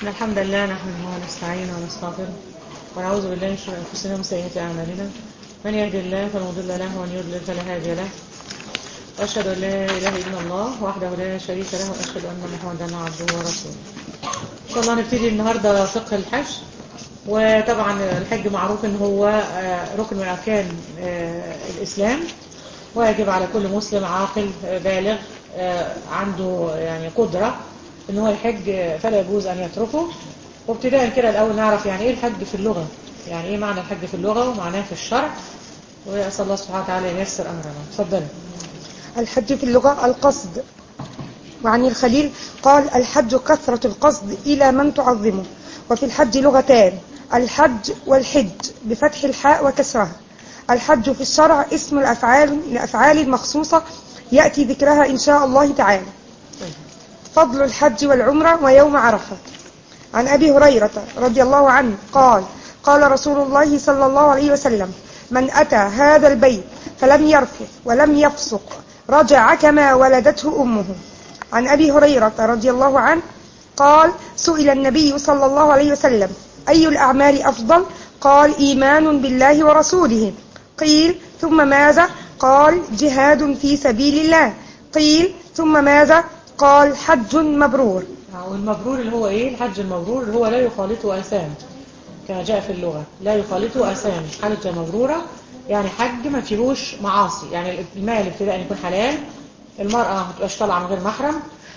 إن الحمد لله نحمده ونستعينه ونستغفره ونعوذ بالله من شرور أنفسنا ومن سيئات أعمالنا من يهد الله فلا مضل له ومن يضلل فلا هادي له وأشهد أن لا إله إلا الله وحده لا شريك له وأشهد أن محمدا عبده ورسوله إن شاء الله نبتدي النهاردة فقه الحج وطبعا الحج معروف ان هو ركن من أركان الإسلام ويجب على كل مسلم عاقل بالغ عنده يعني قدرة ان هو يحج فلا يجوز ان يتركه وابتداء كده الاول نعرف يعني ايه الحج في اللغة يعني ايه معنى الحج في اللغة ومعناه في الشرع واسال الله سبحانه وتعالى ييسر امرنا اتفضلي الحج في اللغة القصد وعن الخليل قال الحج كثرة القصد إلى من تعظمه وفي الحج لغتان الحج والحج بفتح الحاء وكسرها الحج في الشرع اسم الأفعال الأفعال المخصوصة يأتي ذكرها إن شاء الله تعالى فضل الحج والعمرة ويوم عرفة عن أبي هريرة رضي الله عنه قال قال رسول الله صلى الله عليه وسلم من أتى هذا البيت فلم يرفث ولم يفسق رجع كما ولدته أمه عن أبي هريرة رضي الله عنه قال سئل النبي صلى الله عليه وسلم أي الأعمال أفضل قال إيمان بالله ورسوله قيل ثم ماذا قال جهاد في سبيل الله قيل ثم ماذا قال حج مبرور والمبرور اللي هو ايه الحج المبرور اللي هو لا يخالطه آثام كما جاء في اللغة لا يخالطه آثام حجة مبرورة يعني حج ما فيهوش معاصي يعني المال ابتداء يكون حلال المرأة ما تبقاش طالعة من غير محرم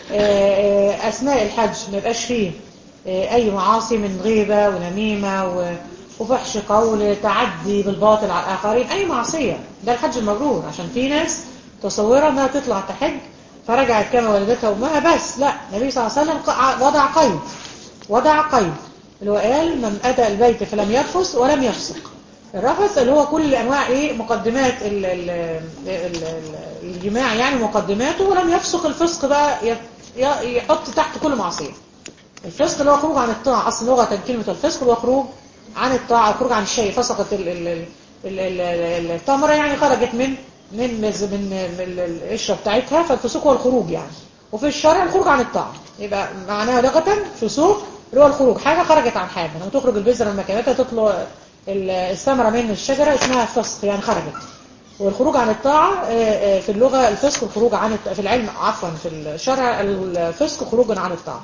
أثناء الحج ما يبقاش فيه أي معاصي من غيبة ونميمة وفحش قول تعدي بالباطل على الآخرين أي معصية ده الحج المبرور عشان في ناس تصورها أنها تطلع تحج فرجعت كما والدتها وأمها بس لا النبي صلى الله عليه وسلم وضع قيد وضع قيد اللي هو قال من أتى البيت فلم يرفث ولم يفسق الرفث اللي هو كل أنواع إيه مقدمات ال ال ال الجماع يعني مقدماته ولم يفسق الفسق بقى يحط تحت كل معصية الفسق اللي هو خروج عن الطاعة أصل لغة كلمة الفسق اللي هو خروج عن الطاعة خروج عن الشيء فسقت التمرة يعني خرجت من من من القشرة بتاعتها فالفسوق هو الخروج يعني وفي الشرع الخروج عن الطاعة يبقى معناها لغة فسوق اللي هو الخروج حاجة خرجت عن حاجة لما تخرج البذرة من مكانتها تطلع الثمرة من الشجرة اسمها فسق يعني خرجت والخروج عن الطاعة في اللغة الفسق الخروج عن في العلم عفوا في الشرع الفسق خروج عن الطاعة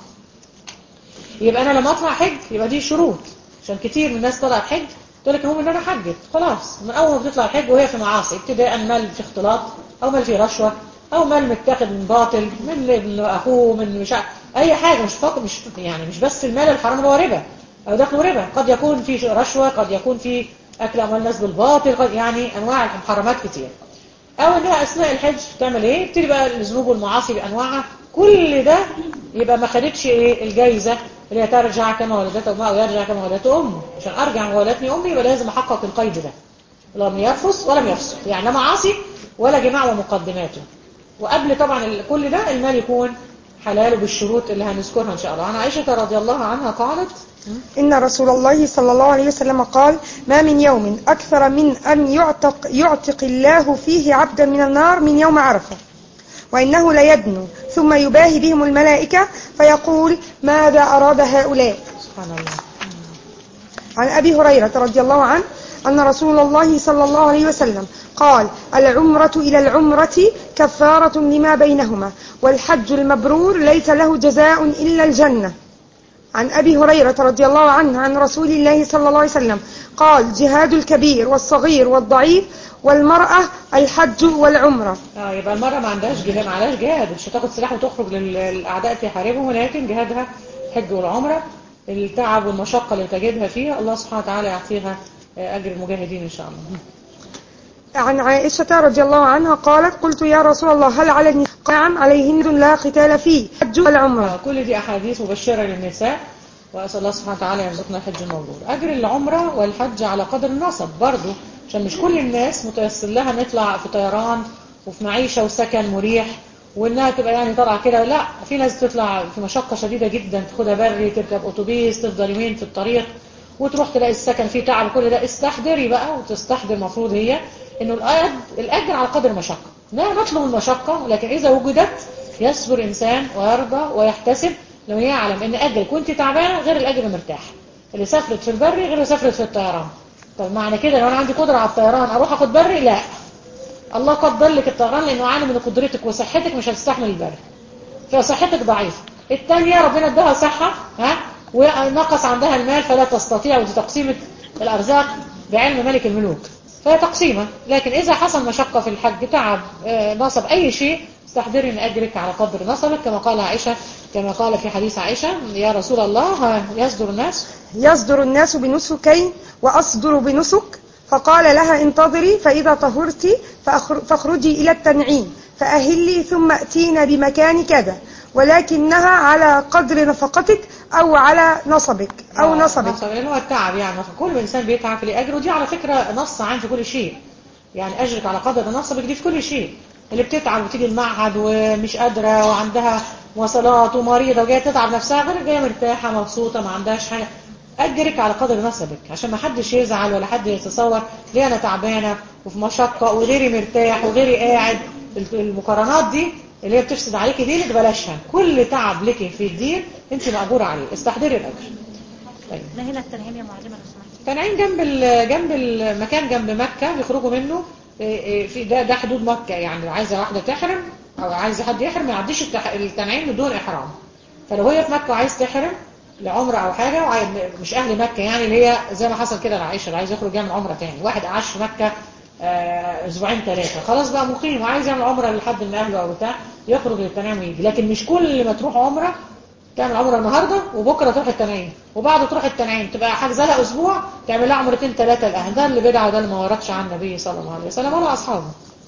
يبقى أنا لما أطلع حج يبقى دي شروط عشان كتير من الناس طلعت حج تقول لك المهم ان انا حجت خلاص من اول ما بتطلع الحج وهي في معاصي ابتداء مال في اختلاط او مال في رشوه او مال متاخد من باطل من ابن اخوه من مش اي حاجه مش فقط مش يعني مش بس المال الحرام اللي هو ربا او دخله ربا قد يكون في رشوه قد يكون في اكل اموال الناس بالباطل قد يعني انواع المحرمات كتير او انها اثناء الحج بتعمل ايه بتبتدي بقى الذنوب والمعاصي بانواعها كل ده يبقى ما خدتش ايه الجايزه اللي هي ترجع كما ولدته امها او يرجع كما ولدته امه عشان ارجع ما ولدتني امي يبقى لازم احقق القيد ده لم يرفث ولم يفسق يعني لا معاصي ولا جماع ومقدماته وقبل طبعا كل ده المال يكون حلال بالشروط اللي هنذكرها ان شاء الله عن عائشه رضي الله عنها قالت إن رسول الله صلى الله عليه وسلم قال ما من يوم أكثر من أن يعتق, يعتق الله فيه عبدا من النار من يوم عرفة وإنه ليدنو ثم يباهي بهم الملائكة فيقول ماذا أراد هؤلاء سبحان الله عن أبي هريرة رضي الله عنه أن رسول الله صلى الله عليه وسلم قال العمرة إلى العمرة كفارة لما بينهما والحج المبرور ليس له جزاء إلا الجنة عن أبي هريرة رضي الله عنه عن رسول الله صلى الله عليه وسلم قال جهاد الكبير والصغير والضعيف والمرأة الحج والعمرة اه يبقى المرأة ما عندهاش جهاد ما عندهاش جهاد مش هتاخد سلاح وتخرج للأعداء تحاربهم ولكن جهادها الحج والعمرة التعب والمشقة اللي تجدها فيها الله سبحانه وتعالى يعطيها أجر المجاهدين إن شاء الله عن عائشة رضي الله عنها قالت قلت يا رسول الله هل على النساء نعم عليهن لا قتال فيه حج والعمرة كل دي أحاديث مبشرة للنساء وأسأل الله سبحانه وتعالى يرزقنا الحج المبرور أجر العمرة والحج على قدر النصب برضه عشان مش كل الناس متيسر لها نطلع في طيران وفي معيشة وسكن مريح وانها تبقى يعني طالعه كده لا في ناس تطلع في مشقة شديدة جدا تاخدها بري تركب اتوبيس تفضل يومين في الطريق وتروح تلاقي السكن فيه تعب كل ده استحضري بقى وتستحضر المفروض هي انه الاجر الاجر على قدر المشقة لا نطلب المشقة لكن اذا وجدت يصبر انسان ويرضى ويحتسب لو يعلم ان اجرك وانت تعبانه غير الاجر مرتاح اللي سافرت في البري غير اللي سافرت في الطيران طب معنى كده لو انا عندي قدره على الطيران اروح اخد بري لا الله قدر لك الطيران لانه عالم ان قدرتك وصحتك مش هتستحمل البري فصحتك ضعيفه الثانيه ربنا اداها صحه ها ونقص عندها المال فلا تستطيع ودي تقسيمه الارزاق بعلم ملك الملوك فهي تقسيمه لكن اذا حصل مشقه في الحج تعب آه، نصب اي شيء استحضري ان اجرك على قدر نصبك كما قال عائشه كما قال في حديث عائشه يا رسول الله ها يصدر الناس يصدر الناس بنسكين وأصدر بنسك فقال لها انتظري فإذا طهرت فأخر- فاخرجي إلى التنعيم فأهلي ثم أتينا بمكان كذا ولكنها على قدر نفقتك أو على نصبك أو آه، نصبك نصب لان هو التعب يعني كل انسان بيتعب في الاجر ودي على فكره نص عام في كل شيء يعني اجرك على قدر نصبك دي في كل شيء اللي بتتعب وتيجي المعهد ومش قادره وعندها مواصلات ومريضه وجايه تتعب نفسها غير جايه مرتاحه مبسوطه ما عندهاش حاجه اجرك على قدر نصبك عشان ما حدش يزعل ولا حد يتصور ليه انا تعبانه وفي مشقه وغيري مرتاح وغيري قاعد المقارنات دي اللي هي بتفسد عليكي دينك بلاشها كل تعب لك في الدين انت مأجورة عليه استحضري الاجر طيب ما هنا التنعيم يا معلمة لو سمحتي تنعيم جنب ال- جنب المكان جنب مكة بيخرجوا منه إيه، إيه، في ده ده حدود مكة يعني لو عايزة واحدة تحرم أو عايزة حد يحرم ما يعديش التح- التنعيم بدون إحرام فلو هي في مكة وعايز تحرم لعمرة أو حاجة وعايز مش أهل مكة يعني اللي هي زي ما حصل كده لعائشة اللي عايز يخرج يعمل عمرة تاني واحد عاش في مكة آه، أسبوعين ثلاثة خلاص بقى مقيم وعايز يعمل عمرة لحد من أهله أو بتاع يخرج للتنعيم ويجي لكن مش كل ما تروح عمرة تعمل عمره النهارده وبكره تروح التنعيم وبعد تروح التنعيم تبقى حاجزه لها اسبوع تعمل لها عمرتين ثلاثه الاهل ده اللي بدعه وده اللي ما وردش عن النبي صلى الله عليه وسلم ولا اصحابه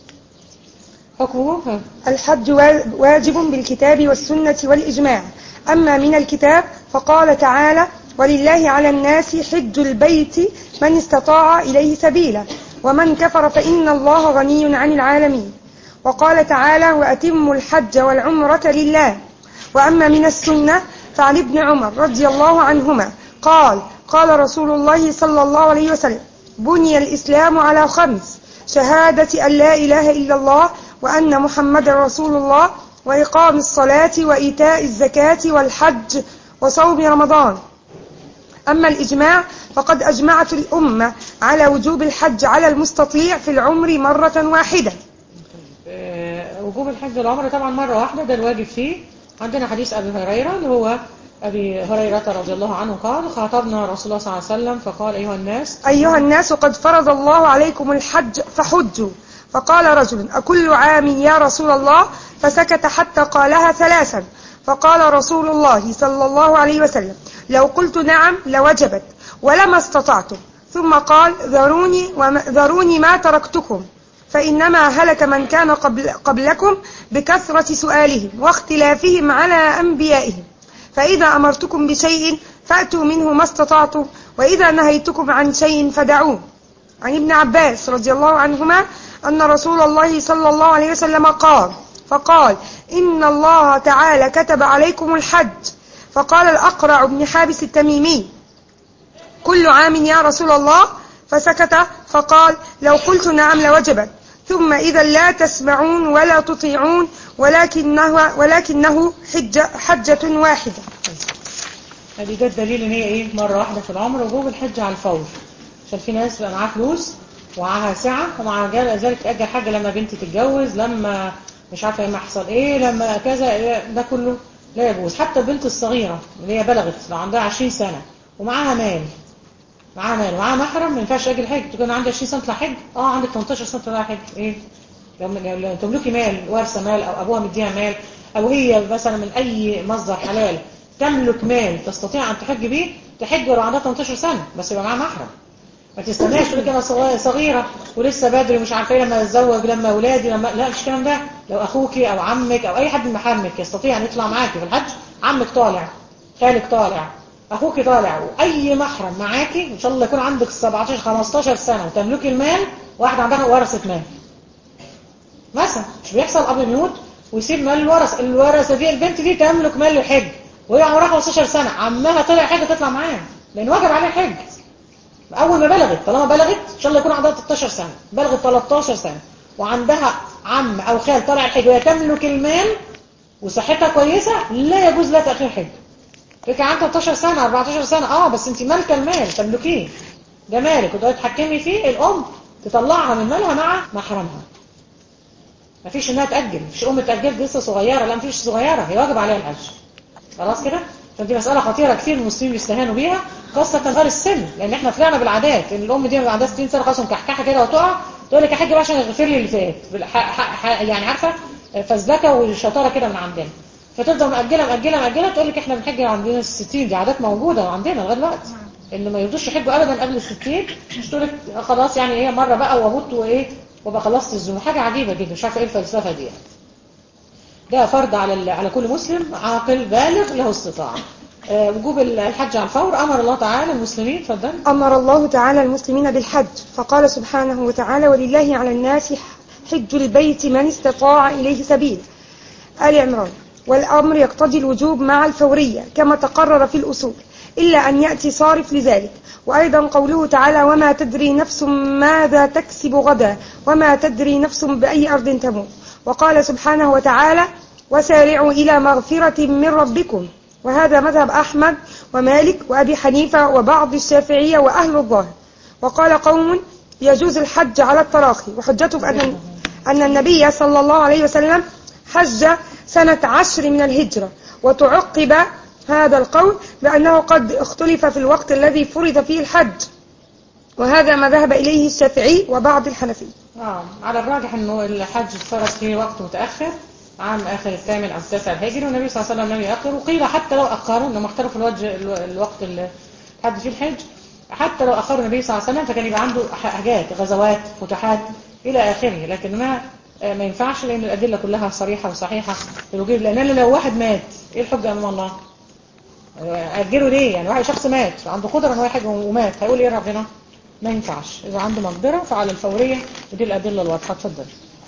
حكمه ها. الحج وا- واجب بالكتاب والسنة والإجماع أما من الكتاب فقال تعالى ولله على الناس حج البيت من استطاع إليه سبيلا ومن كفر فإن الله غني عن العالمين وقال تعالى وأتموا الحج والعمرة لله وأما من السنة فعن ابن عمر رضي الله عنهما قال قال رسول الله صلى الله عليه وسلم بني الإسلام على خمس شهادة أن لا إله إلا الله وأن محمد رسول الله وإقام الصلاة وإيتاء الزكاة والحج وصوم رمضان أما الإجماع فقد أجمعت الأمة على وجوب الحج على المستطيع في العمر مرة واحدة آه، وجوب الحج العمره طبعا مره واحده ده الواجب فيه عندنا حديث ابي هريره اللي هو ابي هريره رضي الله عنه قال خاطبنا رسول الله صلى الله عليه وسلم فقال ايها الناس أيها الناس قد فرض الله عليكم الحج فحجوا فقال رجل أكل عام يا رسول الله فسكت حتى قالها ثلاثا فقال رسول الله صلى الله عليه وسلم لو قلت نعم لوجبت ولما استطعتم ثم قال ذروني, وما ذروني ما تركتكم فإنما هلك من كان قبل قبلكم بكثرة سؤالهم واختلافهم على أنبيائهم فإذا أمرتكم بشيء فأتوا منه ما استطعتم وإذا نهيتكم عن شيء فدعوه عن ابن عباس رضي الله عنهما أن رسول الله صلى الله عليه وسلم قال فقال إن الله تعالى كتب عليكم الحج فقال الأقرع بن حابس التميمي كل عام يا رسول الله فسكت فقال لو قلت نعم لوجبت ثم إذا لا تسمعون ولا تطيعون ولكنه, ولكنه حجة, حجة واحدة ادي ده الدليل ان هي ايه مره واحده في العمر وجوب الحج على الفور عشان في ناس بقى معاها فلوس ومعاها سعه ومع ذلك تاجل حاجه لما بنتي تتجوز لما مش عارفه لما يحصل ايه لما كذا إيه ده كله لا يجوز حتى البنت الصغيره اللي هي بلغت لو عندها 20 سنه ومعاها مال معاها مال ومعاها محرم ما ينفعش اجل حج تكون عندي 20 سنه تطلع حج اه عندك 18 سنه تطلع حج ايه لما لو تملكي مال وارثه مال او ابوها مديها مال او هي مثلا من اي مصدر حلال تملك مال تستطيع ان تحج بيه تحج ولو عندها 18 سنه بس يبقى معاها محرم ما تستناش تقول لك انا صغيرة- صغيره ولسه بدري مش عارفه ايه لما اتزوج لما اولادي لما لا مش الكلام ده لو اخوكي او عمك او اي حد من محارمك يستطيع ان يطلع معاكي في الحج عمك طالع خالك طالع اخوكي طالع واي محرم معاكي ان شاء الله يكون عندك 17 15 سنه وتملكي المال واحد عندها ورثه مال مثلا مش بيحصل اب بيموت ويسيب مال الورثه الورثه دي البنت دي تملك مال الحج وهي عمرها 15 سنه عمها طلع حج تطلع معاه لان وجب عليها الحج اول ما بلغت طالما بلغت ان شاء الله يكون عندها 13 سنه بلغت 13 سنه وعندها عم او خال طالع الحج وهي تملك المال وصحتها كويسه لا يجوز لها تاخير حج لك عندها 13 سنة 14 سنة اه بس انت مالكة المال تملكيه ده مالك وتقعدي تحكمي فيه الام تطلعها من مالها مع محرمها مفيش انها تأجل مفيش ام تأجل دي لسه صغيرة لا مفيش صغيرة هي واجب عليها الحج خلاص كده فدي مسألة خطيرة كتير المسلمين بيستهانوا بيها خاصة غير السن لان احنا طلعنا بالعادات ان الام دي عندها 60 سنة خلاص مكحكحة كده وتقع تقول لك يا حاج بقى عشان يغفر لي اللي فات بالح- ح- ح- يعني عارفة فزلكة والشطارة كده من عندنا فتفضل مأجلة مأجلة مأجلة تقول لك احنا بنحج عندنا الستين دي عادات موجودة وعندنا لغاية دلوقتي ان ما يرضوش يحجوا ابدا قبل الستين مش تقول لك خلاص يعني ايه مرة بقى واموت وايه وابقى خلصت الذنوب حاجة عجيبة جدا مش عارفة ايه الفلسفة دي ده فرض على ال- على كل مسلم عاقل بالغ له استطاعة آه، وجوب الحج على الفور امر الله تعالى المسلمين اتفضل أمر الله تعالى المسلمين بالحج فقال سبحانه وتعالى ولله على الناس حج البيت من استطاع إليه سبيل آل عمران والأمر يقتضي الوجوب مع الفورية كما تقرر في الأصول إلا أن يأتي صارف لذلك وأيضا قوله تعالى وما تدري نفس ماذا تكسب غدا وما تدري نفس بأي أرض تموت وقال سبحانه وتعالى وسارعوا إلى مغفرة من ربكم وهذا مذهب أحمد ومالك وأبي حنيفة وبعض الشافعية وأهل الظاهر وقال قوم يجوز الحج على التراخي وحجتهم أن, أن النبي صلى الله عليه وسلم حج سنة عشر من الهجرة وتعقب هذا القول بأنه قد اختلف في الوقت الذي فرض فيه الحج وهذا ما ذهب إليه الشافعي وبعض الحنفية اه على الراجح انه الحج اتفرض في وقت متاخر عام اخر الثامن او التاسع الهجري والنبي صلى الله عليه وسلم لم يأخر وقيل حتى لو اخروا انهم اختلفوا الوجه الو- الوقت اللي الحج فيه الحج حتى لو اخروا النبي صلى الله عليه وسلم فكان يبقى عنده حاجات غزوات فتوحات الى اخره لكن ما آه، ما ينفعش لان الادله كلها صريحه وصحيحه في الوجوب لان لو واحد مات ايه الحجه امام الله؟ اجله ليه يعني واحد شخص مات عنده قدره ان هو يحج ومات هيقول ايه ربنا؟ ما ينفعش إذا عنده مقدرة فعلى الفورية ودي الأدلة الواضحة اتفضل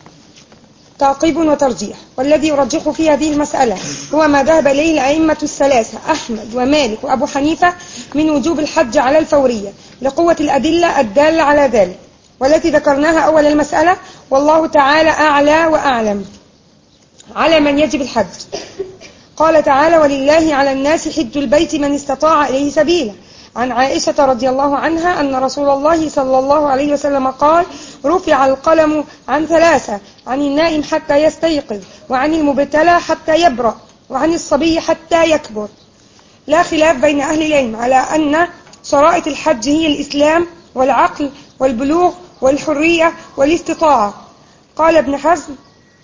تعقيب وترجيح والذي يرجح في هذه المسألة هو ما ذهب إليه الأئمة الثلاثة أحمد ومالك وأبو حنيفة من وجوب الحج على الفورية لقوة الأدلة الدالة على ذلك والتي ذكرناها أول المسألة والله تعالى أعلى وأعلم على من يجب الحج قال تعالى ولله على الناس حج البيت من استطاع إليه سبيلا عن عائشة رضي الله عنها أن رسول الله صلى الله عليه وسلم قال رفع القلم عن ثلاثة عن النائم حتى يستيقظ وعن المبتلى حتى يبرأ وعن الصبي حتى يكبر لا خلاف بين أهل العلم على أن شرائط الحج هي الإسلام والعقل والبلوغ والحرية والاستطاعة قال ابن حزم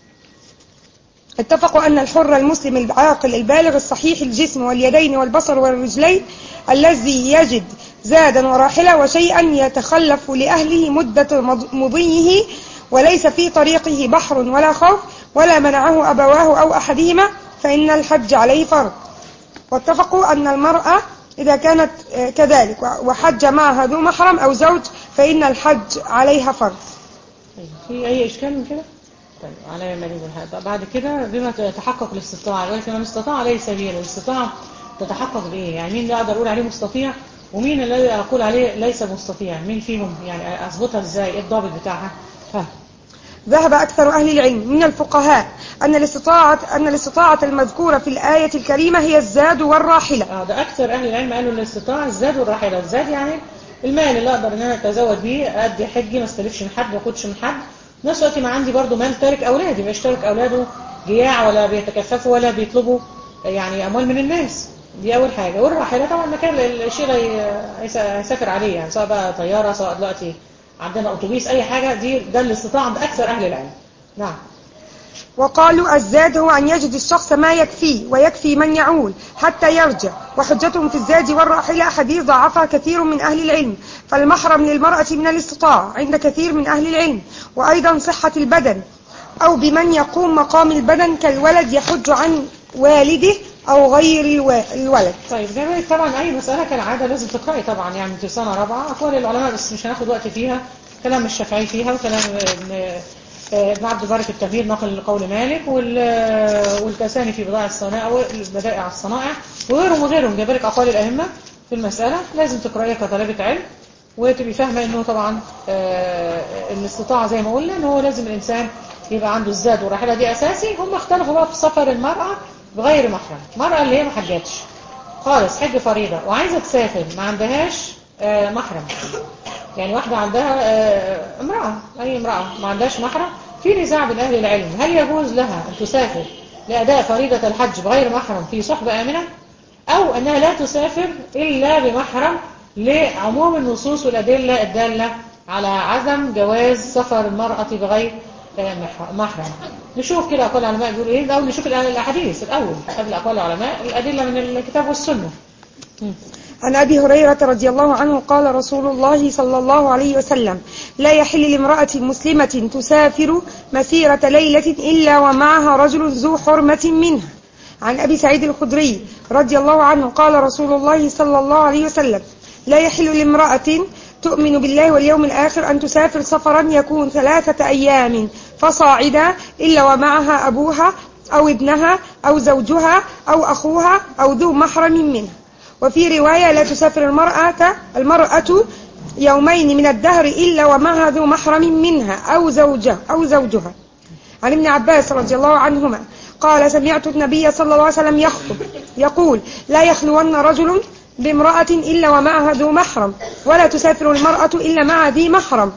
اتفقوا أن الحر المسلم العاقل البالغ الصحيح الجسم واليدين والبصر والرجلين الذي يجد زادا وراحلة وشيئا يتخلف لأهله مدة مض- مضيه وليس في طريقه بحر ولا خوف ولا منعه أبواه أو أحدهما فإن الحج عليه فرض واتفقوا أن المرأة إذا كانت آه، كذلك وحج معها ذو محرم أو زوج فإن الحج عليها فرض طيب في أي إشكال من كده؟ طيب على ما نقول هذا بعد كده بما تتحقق الاستطاعة يقول من استطاع عليه سبيل الاستطاعة تتحقق بإيه؟ يعني مين اللي أقدر أقول عليه مستطيع ومين الذي أقول عليه ليس مستطيع مين فيهم يعني أظبطها إزاي إيه الضابط بتاعها ها ذهب أكثر أهل العلم من الفقهاء أن الاستطاعة, أن الاستطاعة المذكورة في الآية الكريمة هي الزاد والراحلة اه ده اكثر اهل العلم قالوا الاستطاعه الزاد والراحله الزاد يعني المال اللي اقدر ان انا اتزود بيه ادي حجي ما استلفش من حد ما اخدش من حد في نفس الوقت ما عندي برضو مال تارك اولادي مش تارك اولاده جياع ولا بيتكففوا ولا بيطلبوا يعني اموال من الناس دي اول حاجه والراحله طبعا مكان الشيء اللي هيس- هيسافر عليه يعني سواء بقى طياره سواء دلوقتي عندنا اتوبيس اي حاجه دي ده الاستطاعه عند اكثر اهل العلم نعم وقالوا الزاد هو أن يجد الشخص ما يكفيه ويكفي من يعول حتى يرجع وحجتهم في الزاد والراحلة حديث ضعفها كثير من أهل العلم فالمحرم للمرأة من الاستطاعة عند كثير من أهل العلم وأيضا صحة البدن أو بمن يقوم مقام البدن كالولد يحج عن والده أو غير الوا- الولد طيب ده طبعا اي مسألة كالعادة لازم تقرأي طبعا يعني في سنة رابعة اقوال العلماء بس مش هناخد وقت فيها كلام الشافعي فيها وكلام ابن آه، ابن عبد البارك التمهيد نقل قول مالك وال- والكساني في بضاعة الصنائع والبدائع الصنائع وغيرهم وغيرهم جايب لك اقوال الائمة في المسألة لازم تقرأيها كطالبة علم وتبقي فاهمة انه طبعا آه، الاستطاعة زي ما قلنا ان هو لازم الانسان يبقى عنده الزاد والراحلة دي اساسي هم اختلفوا بقى في سفر المرأة بغير محرم المرأة اللي هي ما حجتش خالص حج فريضة وعايزة تسافر ما عندهاش آه، محرم يعني واحدة عندها آه، امرأة أي امرأة ما عندهاش محرم في نزاع بين أهل العلم هل يجوز لها أن تسافر لأداء فريضة الحج بغير محرم في صحبة آمنة أو أنها لا تسافر إلا بمحرم لعموم النصوص والأدلة الدالة على عدم جواز سفر المرأة بغير آه، مح- محرم نشوف كده أقوال العلماء بيقولوا إيه الأول نشوف الأ- الأحاديث الأول قبل أقوال العلماء الأدلة من الكتاب والسنة عن أبي هريرة رضي الله عنه قال رسول الله صلى الله عليه وسلم لا يحل لامرأة مسلمة تسافر مسيرة ليلة إلا ومعها رجل ذو حرمة منها عن أبي سعيد الخدري رضي الله عنه قال رسول الله صلى الله عليه وسلم لا يحل لامرأة تؤمن بالله واليوم الآخر أن تسافر سفرا يكون ثلاثة أيام فصاعدا إلا ومعها أبوها أو ابنها أو زوجها أو أخوها أو ذو محرم منها وفي رواية لا تسافر المرأة المرأة يومين من الدهر إلا ومعها ذو محرم منها أو زوجها أو زوجها عن ابن عباس رضي الله عنهما قال سمعت النبي صلى الله عليه وسلم يخطب يقول لا يخلون رجل بامرأة إلا ومعها ذو محرم ولا تسافر المرأة إلا مع ذي محرم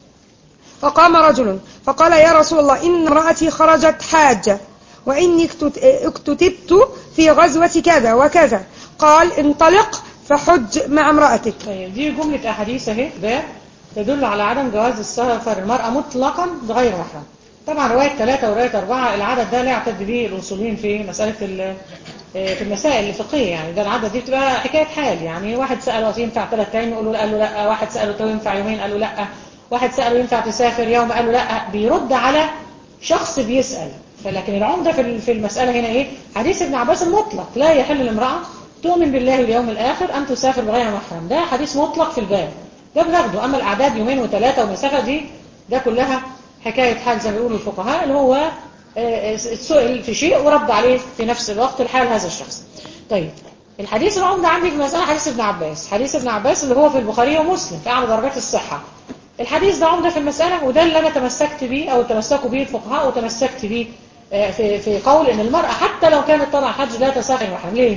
فقام رجل فقال يا رسول الله إن امرأتي خرجت حاجة وإني اكتت- اكتتبت في غزوة كذا وكذا قال انطلق فحج مع امرأتك طيب دي جملة أحاديث أهي باب تدل على عدم جواز السفر المرأة مطلقا بغير محرم طبعا رواية ثلاثة ورواية أربعة العدد ده لا يعتد به الأصوليين في مسألة ال- آه، في المسائل الفقهية يعني ده العدد دي بتبقى حكاية حال يعني واحد سأله ينفع ثلاث أيام يقول له قال له لا واحد سأله تو ينفع يومين قال له لا واحد سأله ينفع تسافر يوم قال له لا بيرد على شخص بيسأل فلكن العمدة في ال- في المسألة هنا إيه حديث ابن عباس المطلق لا يحل لامرأة تؤمن بالله واليوم الآخر أن تسافر بغير محرم ده حديث مطلق في الباب ده بناخده أما الأعداد يومين وثلاثة والمسافة دي ده كلها حكاية حال زي ما بيقولوا الفقهاء اللي هو آه، سئل في شيء ورد عليه في نفس الوقت الحال هذا الشخص طيب الحديث العمدة عندي في المسألة حديث ابن عباس حديث ابن عباس اللي هو في البخاري ومسلم في أعلى درجات الصحة الحديث ده عمدة في المسألة وده اللي أنا تمسكت بيه أو تمسكوا به الفقهاء وتمسكت به آه، في في قول إن المرأة حتى لو كانت طالعة حج لا تسافر محرم ليه؟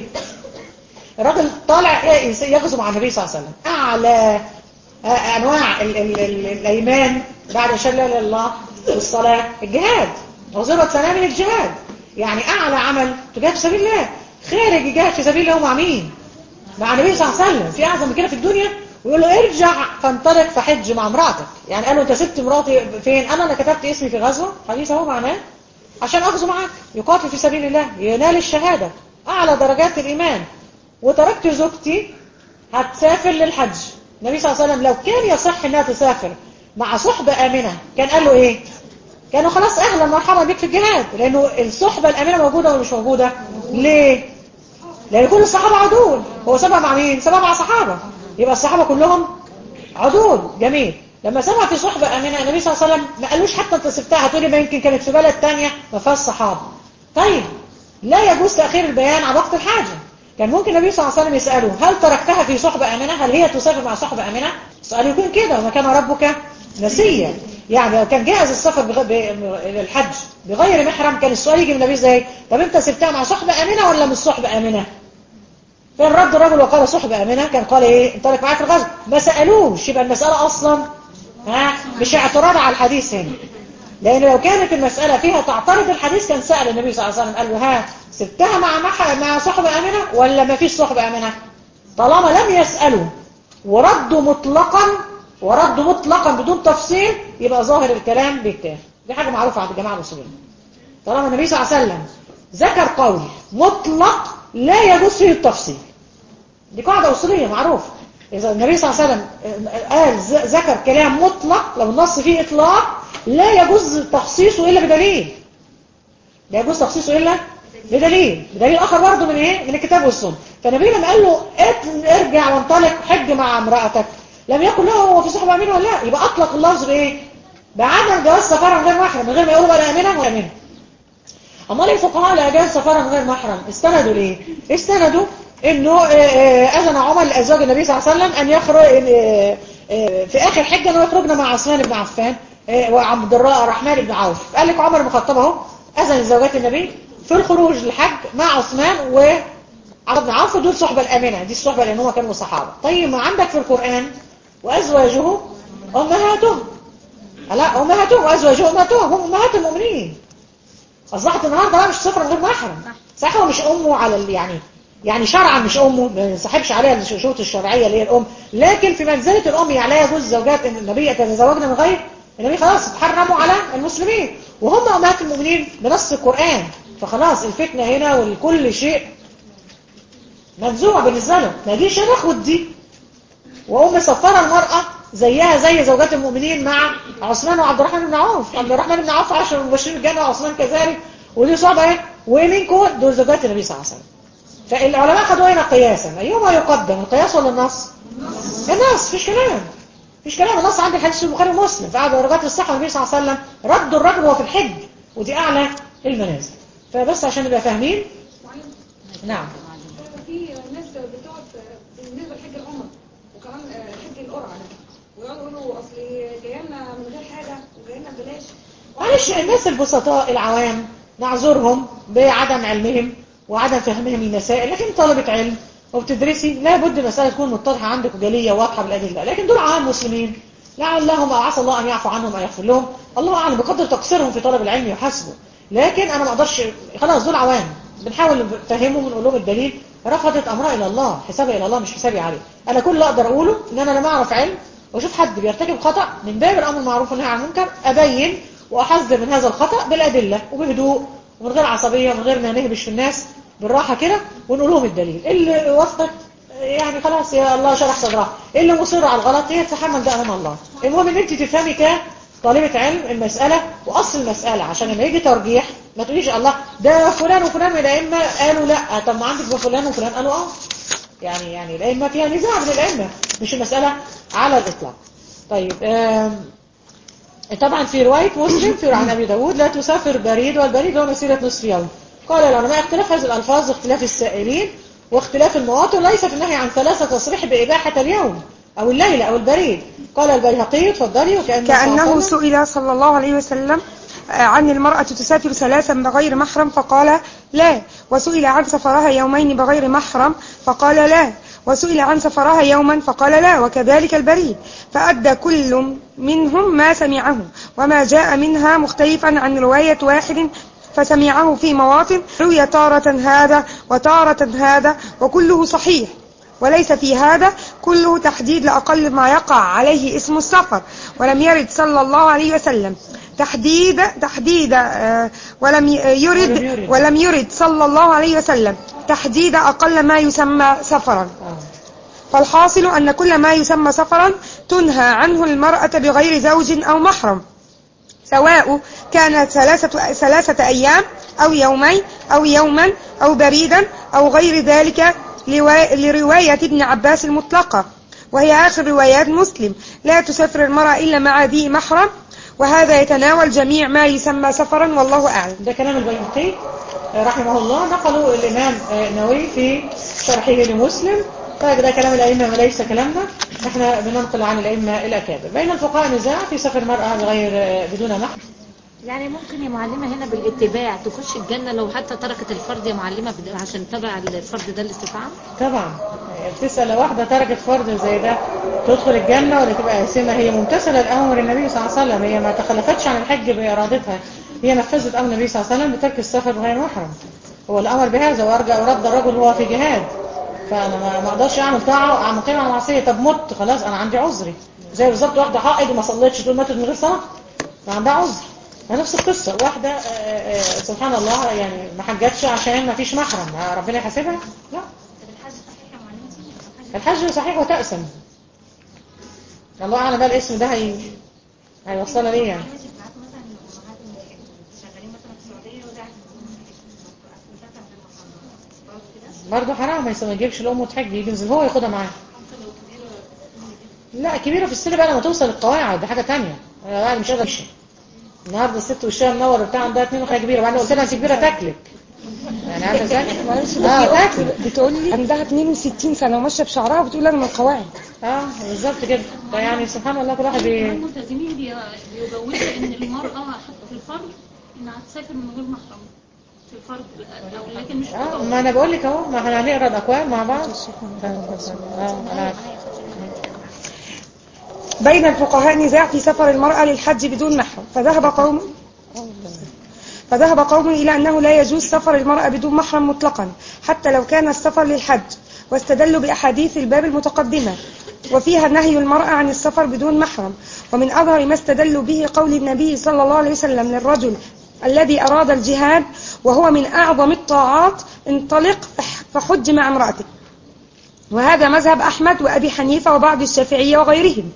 الراجل طالع يغزو مع النبي صلى الله عليه وسلم أعلى آه، أنواع ال ال ال الأيمان بعد شهادة لا إله إلا الله والصلاة الجهاد وزرة سلام الجهاد يعني أعلى عمل تجاهد في سبيل الله خارج جهاد في سبيل الله مع مين؟ مع النبي صلى الله عليه وسلم في أعظم من كده في الدنيا ويقول له ارجع فانطلق فحج مع امرأتك يعني قال له انت سبت مراتي فين انا انا كتبت اسمي في غزوة حديث اهو معناه عشان اغزو معاك يقاتل في سبيل الله ينال الشهادة اعلى درجات الايمان وتركت زوجتي هتسافر للحج النبي صلى الله عليه وسلم لو كان يصح انها تسافر مع صحبة امنة كان قال له ايه كانوا خلاص اهلا مرحبا بك في الجهاد لانه الصحبة الامنة موجودة ولا مش موجودة ليه لان كل الصحابة عدول هو سبع مع مين سبع مع صحابة يبقى الصحابة كلهم عدول جميل لما سمع في صحبة امنة النبي صلى الله عليه وسلم ما قالوش حتى انت سبتها هتقولي ما يمكن كانت في بلد تانية ما فيهاش صحابة طيب لا يجوز تأخير البيان عن وقت الحاجة كان ممكن النبي صلى الله عليه وسلم يسأله هل تركتها في صحبة امنة هل هي تسافر مع صحبة امنة السؤال يكون كده وما كان ربك نسيا يعني لو كان جاهز السفر بغ... ب... للحج بغير محرم كان السؤال يجي من النبي ازاي طب انت سبتها مع صحبة امنة ولا مش صحبة امنة فين رد الرجل وقال صحبة امنة كان قال ايه انطلق معاك الغزو ما سألوش يبقى المسألة اصلا ها مش اعتراض على الحديث هنا لان لو كانت المسألة فيها تعترض الحديث كان سأل النبي صلى الله عليه وسلم قال له ها سبتها مع مع, مع صحبة امنة ولا ما فيش صحبة امنة طالما لم يسألوا وردوا مطلقا وردوا مطلقا بدون تفصيل يبقى ظاهر الكلام بيتاخد دي حاجة معروفة عند الجماعة المسلمين طالما النبي صلى الله عليه وسلم ذكر قول مطلق لا يجوز فيه التفصيل دي قاعدة أصولية معروفة إذا النبي صلى الله عليه وسلم قال ذكر كلام مطلق لو النص فيه إطلاق لا يجوز تخصيصه إلا بدليل لا يجوز تخصيصه إلا بدليل بدليل آخر برضه من إيه؟ من الكتاب والسنة فالنبي لما قال له ارجع وانطلق حج مع امرأتك لم يقل له هو في صحبة أمينة ولا لا يبقى أطلق اللفظ بإيه؟ بعدم جواز سفر من غير محرم من غير ما يقولوا بقى أمينة ولا أمينة أمال الفقهاء لأجاز سفر من غير محرم استندوا ليه؟ استندوا انه اذن عمر لازواج النبي صلى الله عليه وسلم ان يخرج في اخر حجه انه يخرجنا مع عثمان بن عفان وعبد الرحمن بن عوف قال لك عمر المخطب اهو اذن لزوجات النبي في الخروج للحج مع عثمان و عبد بن عوف دول صحبة الأمنة دي الصحبة لأن هم كانوا صحابة طيب ما عندك في القرآن وأزواجه أمهاتهم لا أمهاتهم وأزواجه أمهاتهم هم أمهات المؤمنين أصبحت النهاردة بقى مش سفر من غير محرم صح هو مش أمه على ال- يعني يعني شرعا مش أمه ما ينسحبش عليها الشروط الشرعية اللي هي الأم لكن في منزلة الأم يعني لا يجوز زوجات إن النبي يتزوجن من غير النبي خلاص اتحرموا على المسلمين وهم أمهات المؤمنين بنص القرآن فخلاص الفتنة هنا والكل شيء منزوع بالنسبة له ما جيش انا اخد دي وأم صفرة المرأة زيها زي زوجات المؤمنين مع عثمان وعبد الرحمن بن عوف عبد الرحمن بن عوف عشر مبشرين الجنة وعثمان كذلك ودي صعبة ايه ومين كون دول زوجات النبي صلى الله عليه وسلم فالعلماء خدوا هنا قياسا أيهما يقدم القياس ولا النص النص فيش كلام فيش كلام النص عند الحديث البخاري ومسلم فقعد درجات الصحة النبي صلى الله عليه وسلم ردوا الرجل وهو في الحج ودي أعلى المنازل فبس عشان نبقى فاهمين نعم في ناس بتقعد بالنسبه لحج العمر وكمان حج القرعه ويقعدوا يقولوا اصل جايه لنا من غير حاجه وجايه لنا ببلاش معلش الناس البسطاء العوام نعذرهم بعدم علمهم وعدم فهمهم للمسائل لكن طالبة علم وبتدرسي لابد المسألة تكون متضحة عندك وجلية واضحة بالأدلة لكن دول عوام مسلمين لعلهم أو عسى الله أن يعفو عنهم أو يغفر لهم الله أعلم بقدر تقصيرهم في طلب العلم يحاسبوا لكن أنا ما أقدرش خلاص دول عوام بنحاول نفهمهم ونقول لهم الدليل رفضت أمرها إلى الله حسابي إلى الله مش حسابي عليه أنا كل اللي أقدر أقوله إن أنا لما أعرف علم وأشوف حد بيرتكب خطأ من باب الأمر المعروف والنهي عن المنكر أبين وأحذر من هذا الخطأ بالأدلة وبهدوء ومن غير عصبية ومن غير ما نهبش في الناس بالراحة كده ونقول لهم الدليل اللي وافقت يعني خلاص يا الله شرح صدرها اللي مصر على الغلط هي تتحمل ده أمام الله المهم ان انت تفهمي كطالبة علم المسألة وأصل المسألة عشان لما يجي ترجيح ما تقوليش الله ده فلان وفلان من الأئمة قالوا لا طب ما عندك فلان وفلان قالوا اه يعني يعني الأئمة فيها نزاع من الأئمة مش المسألة على الإطلاق طيب آم، طبعا في رواية مسلم في عن أبي داود لا تسافر بريد والبريد هو مسيرة نصف يوم قال العلماء اختلاف هذه الألفاظ واختلاف السائلين واختلاف المواطن ليس في النهي عن ثلاثة تصريح بإباحة اليوم أو الليلة أو البريد قال البيهقي اتفضلي وكأنه كأنه صلى سئل صلى الله عليه وسلم آه، عن المرأة تسافر ثلاثا بغير محرم فقال لا وسئل عن سفرها يومين بغير محرم فقال لا وسئل عن سفرها يوما فقال لا وكذلك البريد فأدى كل منهم ما سمعه وما جاء منها مختلفا عن رواية واحد فسمعه في مواطن روي تارة هذا وتارة هذا وكله صحيح وليس في هذا كله تحديد لأقل ما يقع عليه اسم السفر ولم يرد صلى الله عليه وسلم تحديد تحديد آه، ولم ي- ولم يرد يرد. ولم يرد صلى الله عليه وسلم تحديد أقل ما يسمى سفرا آه. فالحاصل أن كل ما يسمى سفرا تنهى عنه المرأة بغير زوج أو محرم سواء كانت ثلاثة, ثلاثة أيام أو يومين أو يوما أو بريدا أو غير ذلك لوا- لرواية ابن عباس المطلقة وهي آخر روايات مسلم لا تسافر المرأة إلا مع ذي محرم وهذا يتناول جميع ما يسمى سفرا والله أعلم ده كلام البيهقي رحمه الله نقله الإمام النووي في شرحه لمسلم طيب ده كلام الأئمة وليس كلامنا احنا بننقل عن الأئمة الأكابر بين الفقهاء نزاع في سفر المرأة بغير بدون محرم يعني ممكن يا معلمة هنا بالاتباع تخش الجنة لو حتى تركت الفرض يا معلمة بد- عشان تبع الفرض ده الاستطاعة طبعا بتسأل لو واحدة تركت فرض زي ده تدخل الجنة ولا تبقى آثمة هي ممتثلة لأمر النبي صلى الله عليه وسلم هي ما تخلفتش عن الحج بإرادتها هي نفذت أمر النبي صلى الله عليه وسلم بترك السفر بغير محرم هو الأمر بهذا وأرجع ورد الرجل وهو في جهاد فأنا ما ما أقدرش أعمل طاعة أعمل قيمة على معصية طب مت خلاص أنا عندي عذري زي بالظبط واحدة حائض وما صليتش تقول ماتت من غير صلاة ما عندها عذر ما نفس القصة واحدة آه، آه، سبحان الله يعني ما حجتش عشان ما فيش محرم آه، ربنا يحاسبها لا الحج صحيح وتأسم الله أعلم بقى الاسم ده هي... هيوصلنا ليه يعني برضه حرام ما يس- ما يجيبش الأم وتحج ينزل هو ياخدها معاه لا كبيرة في السن بقى لما توصل القواعد دي حاجة تانية أنا بقى مش قادرة أمشي النهارده الست وشها منور بتاع عندها اتنين وخيا كبيرة بعدين قلت لها انت كبيرة تاكلك يعني عارفة ازاي؟ معلش اه ده في أخت تاكلك بتقول لي عندها 62 سنة وماشية بشعرها وبتقول أنا من القواعد اه بالظبط كده فيعني سبحان الله كل واحد بي... الملتزمين بي- بيجوزوا ان المرأة حتى في الفرض انها تسافر من غير محرم في الفرض أو لكن مش في اه التطوع. ما انا بقول لك اهو ما احنا هنقرا الاقوال مع بعض اه انا عارفة. بين الفقهاء نزاع في سفر المرأة للحج بدون محرم فذهب قوم فذهب قوم إلى أنه لا يجوز سفر المرأة بدون محرم مطلقا حتى لو كان السفر للحج واستدلوا بأحاديث الباب المتقدمة وفيها نهي المرأة عن السفر بدون محرم ومن أظهر ما استدلوا به قول النبي صلى الله عليه وسلم للرجل الذي أراد الجهاد وهو من أعظم الطاعات انطلق فح- فحج مع امرأتك وهذا مذهب أحمد وأبي حنيفة وبعض الشافعية وغيرهم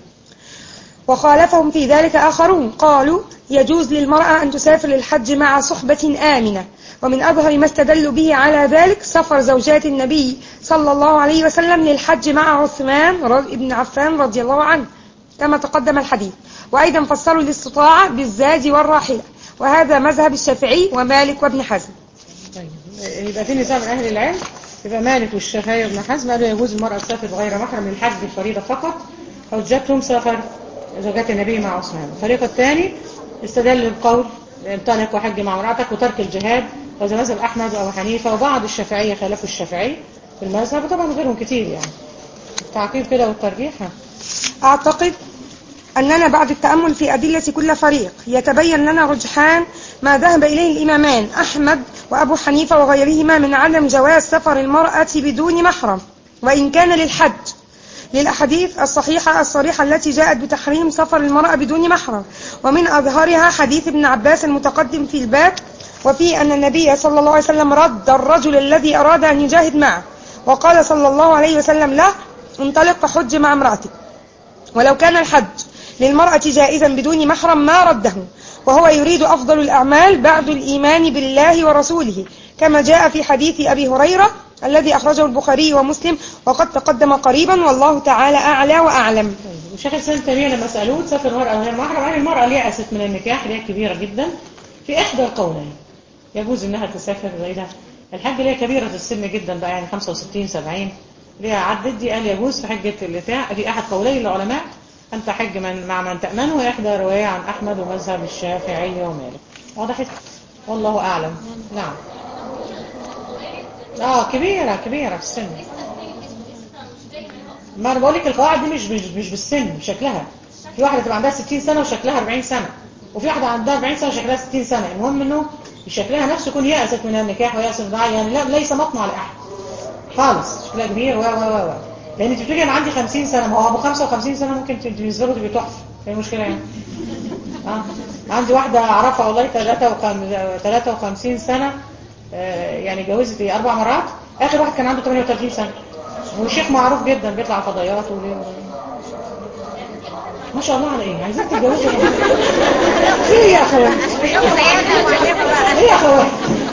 وخالفهم في ذلك آخرون قالوا يجوز للمرأة أن تسافر للحج مع صحبة آمنة ومن أظهر ما استدلوا به على ذلك سفر زوجات النبي صلى الله عليه وسلم للحج مع عثمان رض- بن عفان رضي الله عنه كما تقدم الحديث وأيضا فسروا الاستطاعة بالزاد والراحلة وهذا مذهب الشافعي ومالك وابن حزم طيب يبقى في نساء من أهل العلم يبقى مالك والشافعي وابن حزم قالوا يجوز المرأة تسافر بغير محرم للحج الفريضة فقط حجتهم سفر زوجات النبي مع عثمان الفريق الثاني استدل بقول انطلق وحج مع امرأتك وترك الجهاد وهذا مذهب أحمد وأبو حنيفة وبعض الشافعية خالفوا الشافعي في المذهب وطبعا غيرهم كتير يعني التعقيب كده والترجيح ها. أعتقد أننا بعد التأمل في أدلة كل فريق يتبين لنا رجحان ما ذهب إليه الإمامان أحمد وأبو حنيفة وغيرهما من عدم جواز سفر المرأة بدون محرم وإن كان للحج للأحاديث الصحيحة الصريحة التي جاءت بتحريم سفر المرأة بدون محرم ومن أظهرها حديث ابن عباس المتقدم في الباب وفيه أن النبي صلى الله عليه وسلم رد الرجل الذي أراد أن يجاهد معه وقال صلى الله عليه وسلم له انطلق فحج مع امرأتك ولو كان الحج للمرأة جائزا بدون محرم ما رده وهو يريد أفضل الأعمال بعد الإيمان بالله ورسوله كما جاء في حديث أبي هريرة الذي أخرجه البخاري ومسلم وقد تقدم قريبا والله تعالى أعلى وأعلم طيب وشيخ الإسلام تيمية لما سألوه تسافر المرأة غير محرم يعني المرأة ليها أسس من النكاح ليها كبيرة جدا في إحدى القولين يجوز إنها تسافر غيرها الحج ليها كبيرة في السن جدا بقى يعني 65 70 ليها عدد دي قال يجوز في حجة البتاع دي أحد قولي العلماء أن تحج من مع من تأمنه وهي إحدى رواية عن أحمد ومذهب الشافعي ومالك وضحت والله أعلم نعم اه كبيرة كبيرة في السن ما انا بقول لك القواعد دي مش مش مش بالسن بشكلها في واحده تبقى عندها 60 سنه وشكلها 40 سنه وفي واحده عندها 40 سنه وشكلها 60 سنه المهم انه شكلها نفسه يكون يأست من النكاح ويأست من الدعاء يعني لا ليس مطمع لاحد خالص شكلها كبير و و و و لان انت بتقولي انا عندي 50 سنه ما هو ابو 55 سنه ممكن انت بالنسبه له تبقى تحفه ايه المشكله يعني اه عندي واحده اعرفها والله 53 سنه آه، يعني جوزت إيه، اربع مرات اخر واحد كان عنده 38 سنه وشيخ معروف جدا بيطلع على فضائيات وليه ما شاء الله على ايه عايزين تتجوزوا ايه يا اخوات ايه يا اخوات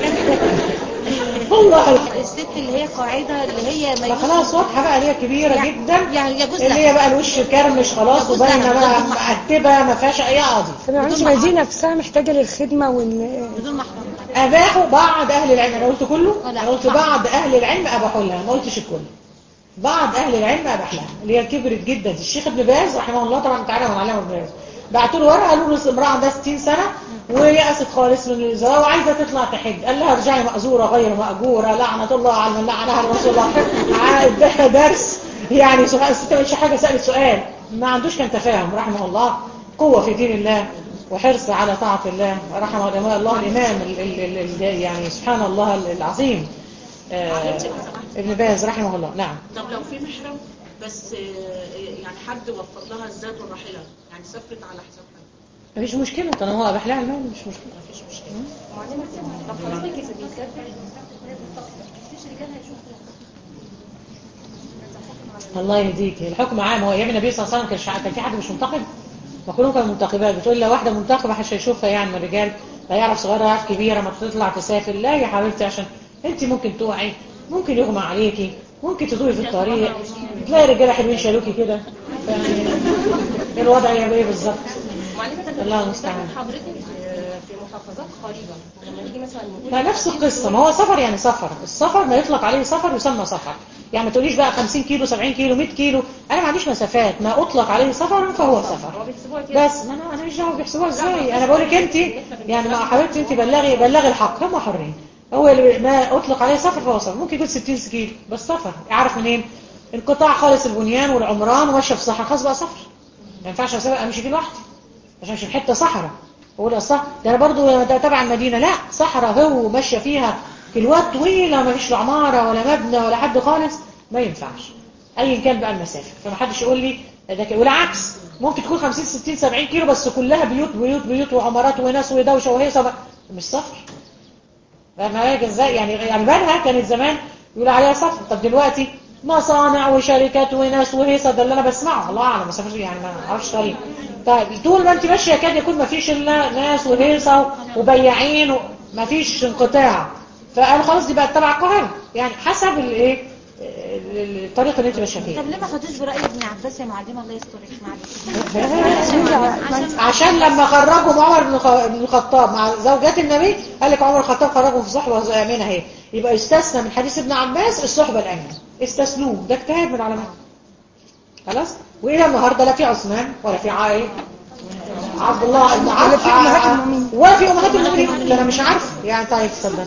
والله الست اللي هي قاعدة اللي هي ما ما خلاص واضحه بقى اللي هي كبيره يعني- جدا يعني يجوز اللي لها. هي بقى الوش كرمش خلاص يجوز وباينه لها بقى بدون محرم. مقتبه ما فيهاش اي قاضي معلش ما دي نفسها محتاجة للخدمة وال بدون محرم اباحوا بعض اهل العلم انا قلت كله لا، انا قلت بعض. بعض اهل العلم اباحوا لها ما قلتش الكل بعض اهل العلم اباح لها اللي هي كبرت جدا الشيخ ابن باز رحمه الله طبعا تعالى ونعلمه ابن باز بعتوا له ورقه قالوا له امراه عندها 60 سنه ويأست خالص من الزواج وعايزه تطلع تحج قال لها ارجعي مأزوره غير مأجوره لعنه الله على من لعنها رسول الله اداها درس يعني سبحان الست مش حاجه سألت سؤال ما عندوش كان تفاهم رحمه الله قوه في دين الله وحرص على طاعة الله رحمه الله الله الإمام ال ال ال ال يعني سبحان الله العظيم آه ابن باز رحمه الله نعم طب لو في محرم بس آه، يعني حد وفر لها الذات والراحله يعني سافرت على حساب حد مفيش مشكلة طالما هو أباح لها المال مش مشكلة مفيش مشكله طب خلاص كده بيسافر الله يهديك الحكم عام هو ايام النبي صلى الله عليه وسلم كان شع- كان في حد مش منتقب ما كلهم كانوا منتقبات بتقول لو واحده منتقبه مش هيشوفها يعني من الرجال لا يعرف صغيره يعرف كبيره ما تطلع تسافر لا يا حبيبتي عشان انت ممكن تقعي ممكن يغمى عليكي ممكن تدوري في الطريق تلاقي رجاله حلوين شالوكي كده يعني الوضع يبقى ايه بالظبط الله المستعان حضرتك في محافظات قريبة لما نيجي مثلا نقول لا نفس القصة ما هو سفر يعني سفر السفر ما يطلق عليه سفر يسمى سفر يعني ما تقوليش بقى 50 كيلو 70 كيلو 100 كيلو انا ما عنديش مسافات ما اطلق عليه سفر فهو سفر بيحسبوها كده بس ما انا انا مش دعوه بيحسبوها ازاي انا بقول لك انت يعني ما حبيبتي انت بلغي بلغي الحق هم حرين هو اللي ما اطلق عليه سفر فهو سفر ممكن يكون 60 كيلو بس سفر يعرف منين انقطاع خالص البنيان والعمران وماشيه في صحراء خلاص بقى سفر ما ينفعش اسافر امشي فيه لوحدي عشان مش في حته صحراء اقول اصلا ده انا برضو ده تبع المدينه لا صحراء هو ماشيه فيها كيلوات طويله ما فيش لا عماره ولا مبنى ولا حد خالص ما ينفعش ايا كان بقى المسافه فما حدش يقول لي ده كده والعكس ممكن تكون 50 60 70 كيلو بس كلها بيوت بيوت بيوت وعمارات وناس ودوشه وهيصه مش سفر فاهمة بالك ازاي يعني يعني بالها كانت زمان يقول عليها سفر طب دلوقتي مصانع وشركات وناس وهيصه ده اللي انا بسمعه الله اعلم بس يعني ما اعرفش طريق طيب طول ما انت ماشيه يكاد يكون ما فيش الا ناس وهيصه وبياعين وما فيش انقطاع فقال خلاص دي بقت تبع القاهره يعني حسب الايه ال- الطريقه اللي انت ماشيه فيها طب ليه ما خدوش برأي ابن عباس يا معلمة الله يسترك معلش عشان لما خرجوا عمر بن الخ- بن الخطاب مع زوجات النبي قال لك عمر الخطاب خرجوا في صحبة آمنة اهي يبقى استثنى من حديث ابن عباس الصحبة الآمنة استثنوه ده اجتهاد من العلماء خلاص وإلى النهاردة لا في عثمان ولا في عائل عبد الله بن عبد ولا في أمهات المؤمنين. ولا في أمهات المؤمنين اللي أنا مش عارف يعني طيب اتفضل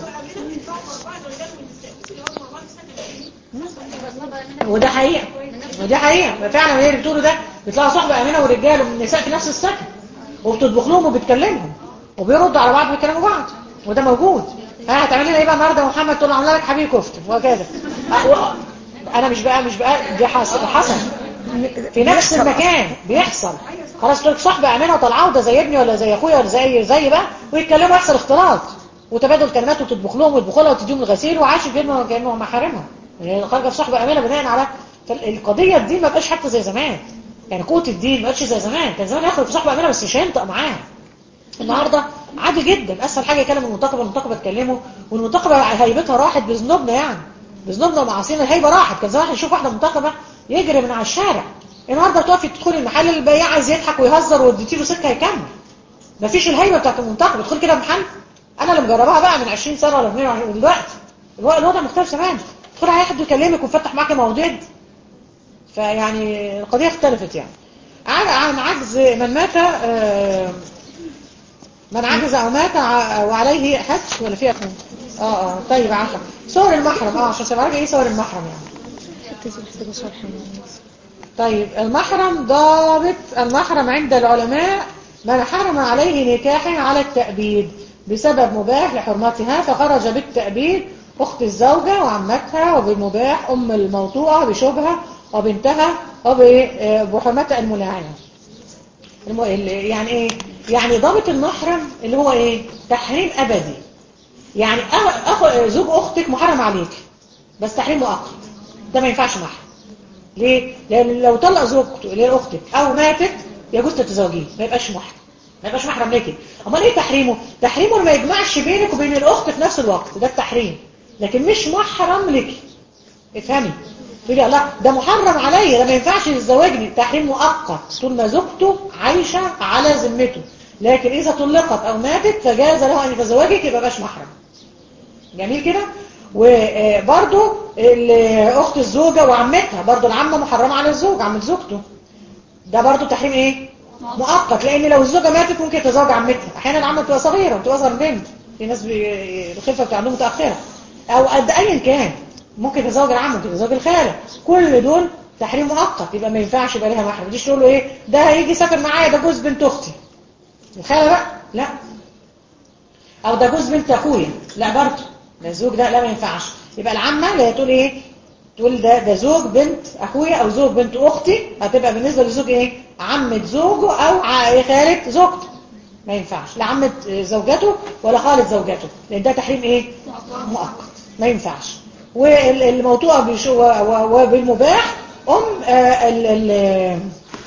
وده حقيقة وده حقيقة فعلا هي اللي بتقوله ده بيطلعوا صحبة أمينة ورجال والنساء في نفس السكن وبتطبخ لهم وبتكلمهم وبيردوا على بعض وبيكلموا بعض وده موجود ها هتعمل لنا ايه بقى النهارده يا محمد تقول له عامله لك حبيب كفته وكذا أه، و- انا مش بقى مش بقى دي حصل حصل في نفس المكان بيحصل خلاص تقول لك صاحبه امينه وطلعه وده زي ابني ولا زي اخويا ولا زي زي بقى ويتكلموا يحصل اختلاط وتبادل كلمات وتطبخ لهم ويطبخوا لها وتديهم الغسيل وعايش كانه كانه محارمها يعني خارجه في صاحبه امينه بناء على فالقضيه الدين ما بقاش حتى زي زمان يعني قوه الدين ما بقتش زي زمان كان زمان يخرج في صاحبه امينه بس مش هينطق معاها النهارده عادي جدا اسهل حاجه يكلم المنتقبه المنتقبه تكلمه والمنتقبه هيبتها راحت بذنوبنا يعني بذنوبنا ومعاصينا الهيبه راحت كان زمان يشوف واحده منتقبه يجري من على الشارع النهارده تقفي تدخلي المحل البياع عايز يضحك ويهزر واديتي له سكه هيكمل مفيش الهيبه بتاعت المنتقبه تدخل كده محل انا اللي مجرباها بقى من 20 سنه ولا 22 دلوقتي الو- الوضع مختلف تماما تدخل على حد يكلمك ويفتح معاك مواضيع فيعني القضيه اختلفت يعني عن عن عجز من مات آه، من عجز او مات ع- وعليه حج ولا فيها كم اه اه طيب عفوا صور المحرم اه عشان تبقى عارفه ايه صور المحرم يعني طيب المحرم ضابط المحرم عند العلماء من حرم عليه نكاحه على التأبيد بسبب مباح لحرمتها فخرج بالتأبيد أخت الزوجة وعمتها وبالمباح أم الموطوءة بشبهة وبنتها وبحرمتها الملاعنة الم- ال- يعني ايه يعني ضابط المحرم اللي هو ايه تحريم ابدي يعني أخ... أخ... زوج اختك محرم عليك بس تحريم مؤقت ده ما ينفعش محرم ليه لان لو طلق زوجته اللي هي اختك او ماتت يجوز تتزوجيه ما يبقاش محرم ما يبقاش محرم ليكي امال ايه تحريمه تحريمه إنه ما يجمعش بينك وبين الاخت في نفس الوقت ده التحريم لكن مش محرم لك افهمي تقولي لا ده محرم عليا ده ما ينفعش يتزوجني تحريم مؤقت طول ما زوجته عايشة على ذمته لكن إذا طلقت أو ماتت فجاز له أن يتزوجك يبقى باش محرم جميل كده وبرضو أخت الزوجة وعمتها برضو العمة محرمة على الزوج عمة زوجته ده برضو تحريم ايه مؤقت لان لو الزوجة ماتت ممكن تزوج عمتها احيانا العمة بتبقى صغيرة بتبقى اصغر من بنت في ناس بي- الخلفة بتاع عندهم متأخرة او قد ايا كان ممكن تزوج العم ممكن تزوج الخالة كل دول تحريم مؤقت يبقى ما ينفعش يبقى لها محرم ديش تقول له ايه ده هيجي يسافر معايا ده جوز بنت اختي الخالة بقى لا او ده جوز بنت اخويا لا برضه ده الزوج ده لا ما ينفعش يبقى العمة اللي هي تقول ايه تقول ده ده زوج بنت اخويا او زوج بنت اختي هتبقى بالنسبه للزوج ايه عمه زوجه او ع- خاله زوجته ما ينفعش لا عمه زوجته ولا خاله زوجته لان ده تحريم ايه مؤقت ما ينفعش والموضوع بش- و- و- وبالمباح ام آه، ال ال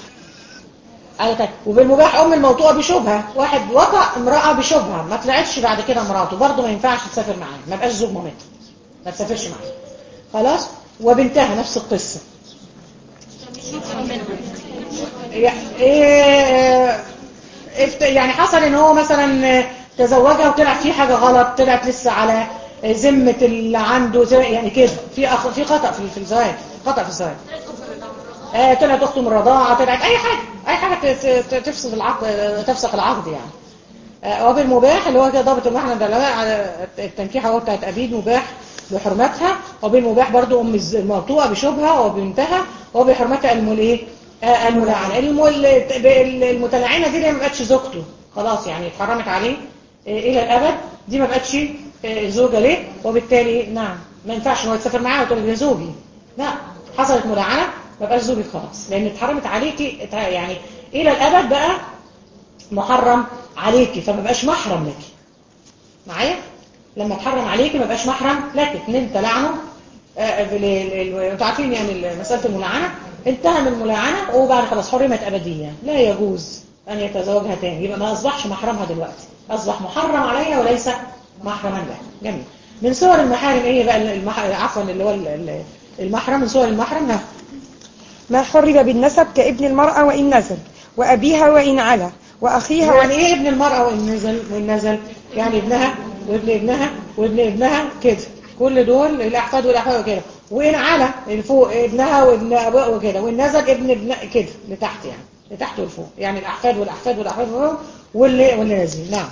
قال طيب وبالمباح ام الموطوءه بشبهه واحد وقع امراه بشبهه ما طلعتش بعد كده مراته برضه ما ينفعش تسافر معاه ما بقاش زوج مامتها ما تسافرش معاه خلاص وبنتها نفس القصه يع- إيه افت- يعني حصل ان هو مثلا تزوجها وطلع فيه حاجه غلط طلعت لسه على ذمه اللي عنده زي- يعني كده في أخ... في خطا في في الزواج خطا في الزواج آه طلعت اخته من الرضاعه طلعت اي حاجه اي حاجه ت- ت- تفسد العقد تفسخ العقد يعني آه، وبالمباح اللي هو كده ضابط المحرم ده العلماء على التنكيح هو بتاعت أبيد مباح بحرمتها وبالمباح برضو أم الز- الموطوءة بشبهة وبنتها وبحرمتها المل إيه؟ آه، الملعنة المل- ال- المتلعنة دي اللي ما بقتش زوجته خلاص يعني اتحرمت عليه آه، إلى الأبد دي ما بقتش آه، زوجة ليه وبالتالي نعم ما ينفعش إن هو يتسافر معاها وتقول ده زوجي لا حصلت ملعنة ما بقاش زوجك خلاص لأن اتحرمت عليكي ات- يعني إلى الأبد بقى محرم عليكي فما بقاش محرم لك معايا لما اتحرم عليكي ما بقاش محرم لك اتنين تلعنوا آه، بال- ال- ال- انتوا عارفين يعني ال- مسألة الملاعنة انتهى من الملاعنة وبعد خلاص حرمت أبديا لا يجوز أن يتزوجها تاني يبقى ما أصبحش محرمها دلوقتي أصبح محرم عليها وليس محرما لها جميل من صور المحارم ايه بقى المح... عفوا اللي هو ال- ال- المحرم من صور المحرم ها ما حرم بالنسب كابن المرأة وإن نزل وأبيها وإن علا وأخيها يعني ايه ابن المرأة وإن نزل وإن نزل يعني ابنها وابن ابنها وابن ابنها كده كل دول الأحفاد والأحفاد وكده وإن على الفوق ابنها وابن أبوه وكده وإن نزل ابن ابن كده لتحت يعني لتحت والفوق يعني الأحفاد والأحفاد والأحفاد والأحفاد واللي واللي نازل نعم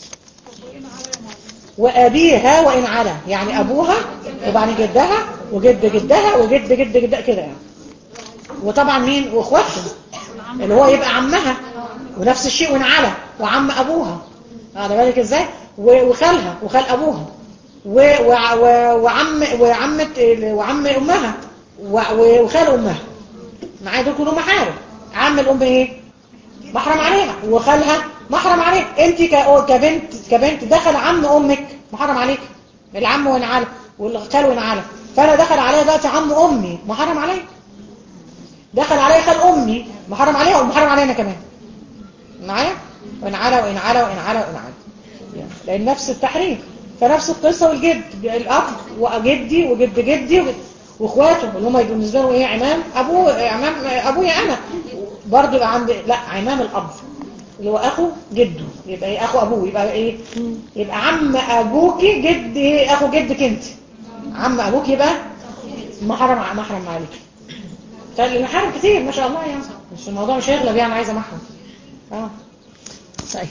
وأبيها وإن على يعني أبوها وبعدين جدها وجد جدها وجد جد جدها كده يعني وطبعا مين واخواتهم اللي هو يبقى عمها ونفس الشيء وإن على وعم أبوها على بالك إزاي و- وخالها وخال أبوها و- وع- و- وعم وعمة وعم أمها و- و- وخال أمها معايا دول كلهم محارم عم الأم إيه محرم عليها وخالها محرم عليك انت ك- كبنت كبنت دخل عم امك محرم عليك العم وانعلى والخال وانعلى فانا دخل عليا دلوقتي عم امي محرم عليك دخل عليا خال امي محرم عليها ومحرم علينا كمان معايا وانعلى وانعلى وانعلى وانعلى لان نفس التحريم فنفس القصه والجد الاب وجدي وجد جدي وجد- واخواته اللي هم يبقوا بالنسبه له ايه عمام ابوه عمام ابويا انا برضه يبقى عندي لا عمام الاب اللي هو اخو جده يبقى ايه اخو ابوه يبقى ايه يبقى عم ابوكي جد ايه اخو جدك انت عم ابوك يبقى محرم محرم عليك فالمحارم كتير ما شاء الله يعني مش الموضوع مش هيغلب يعني عايزه محرم اه طيب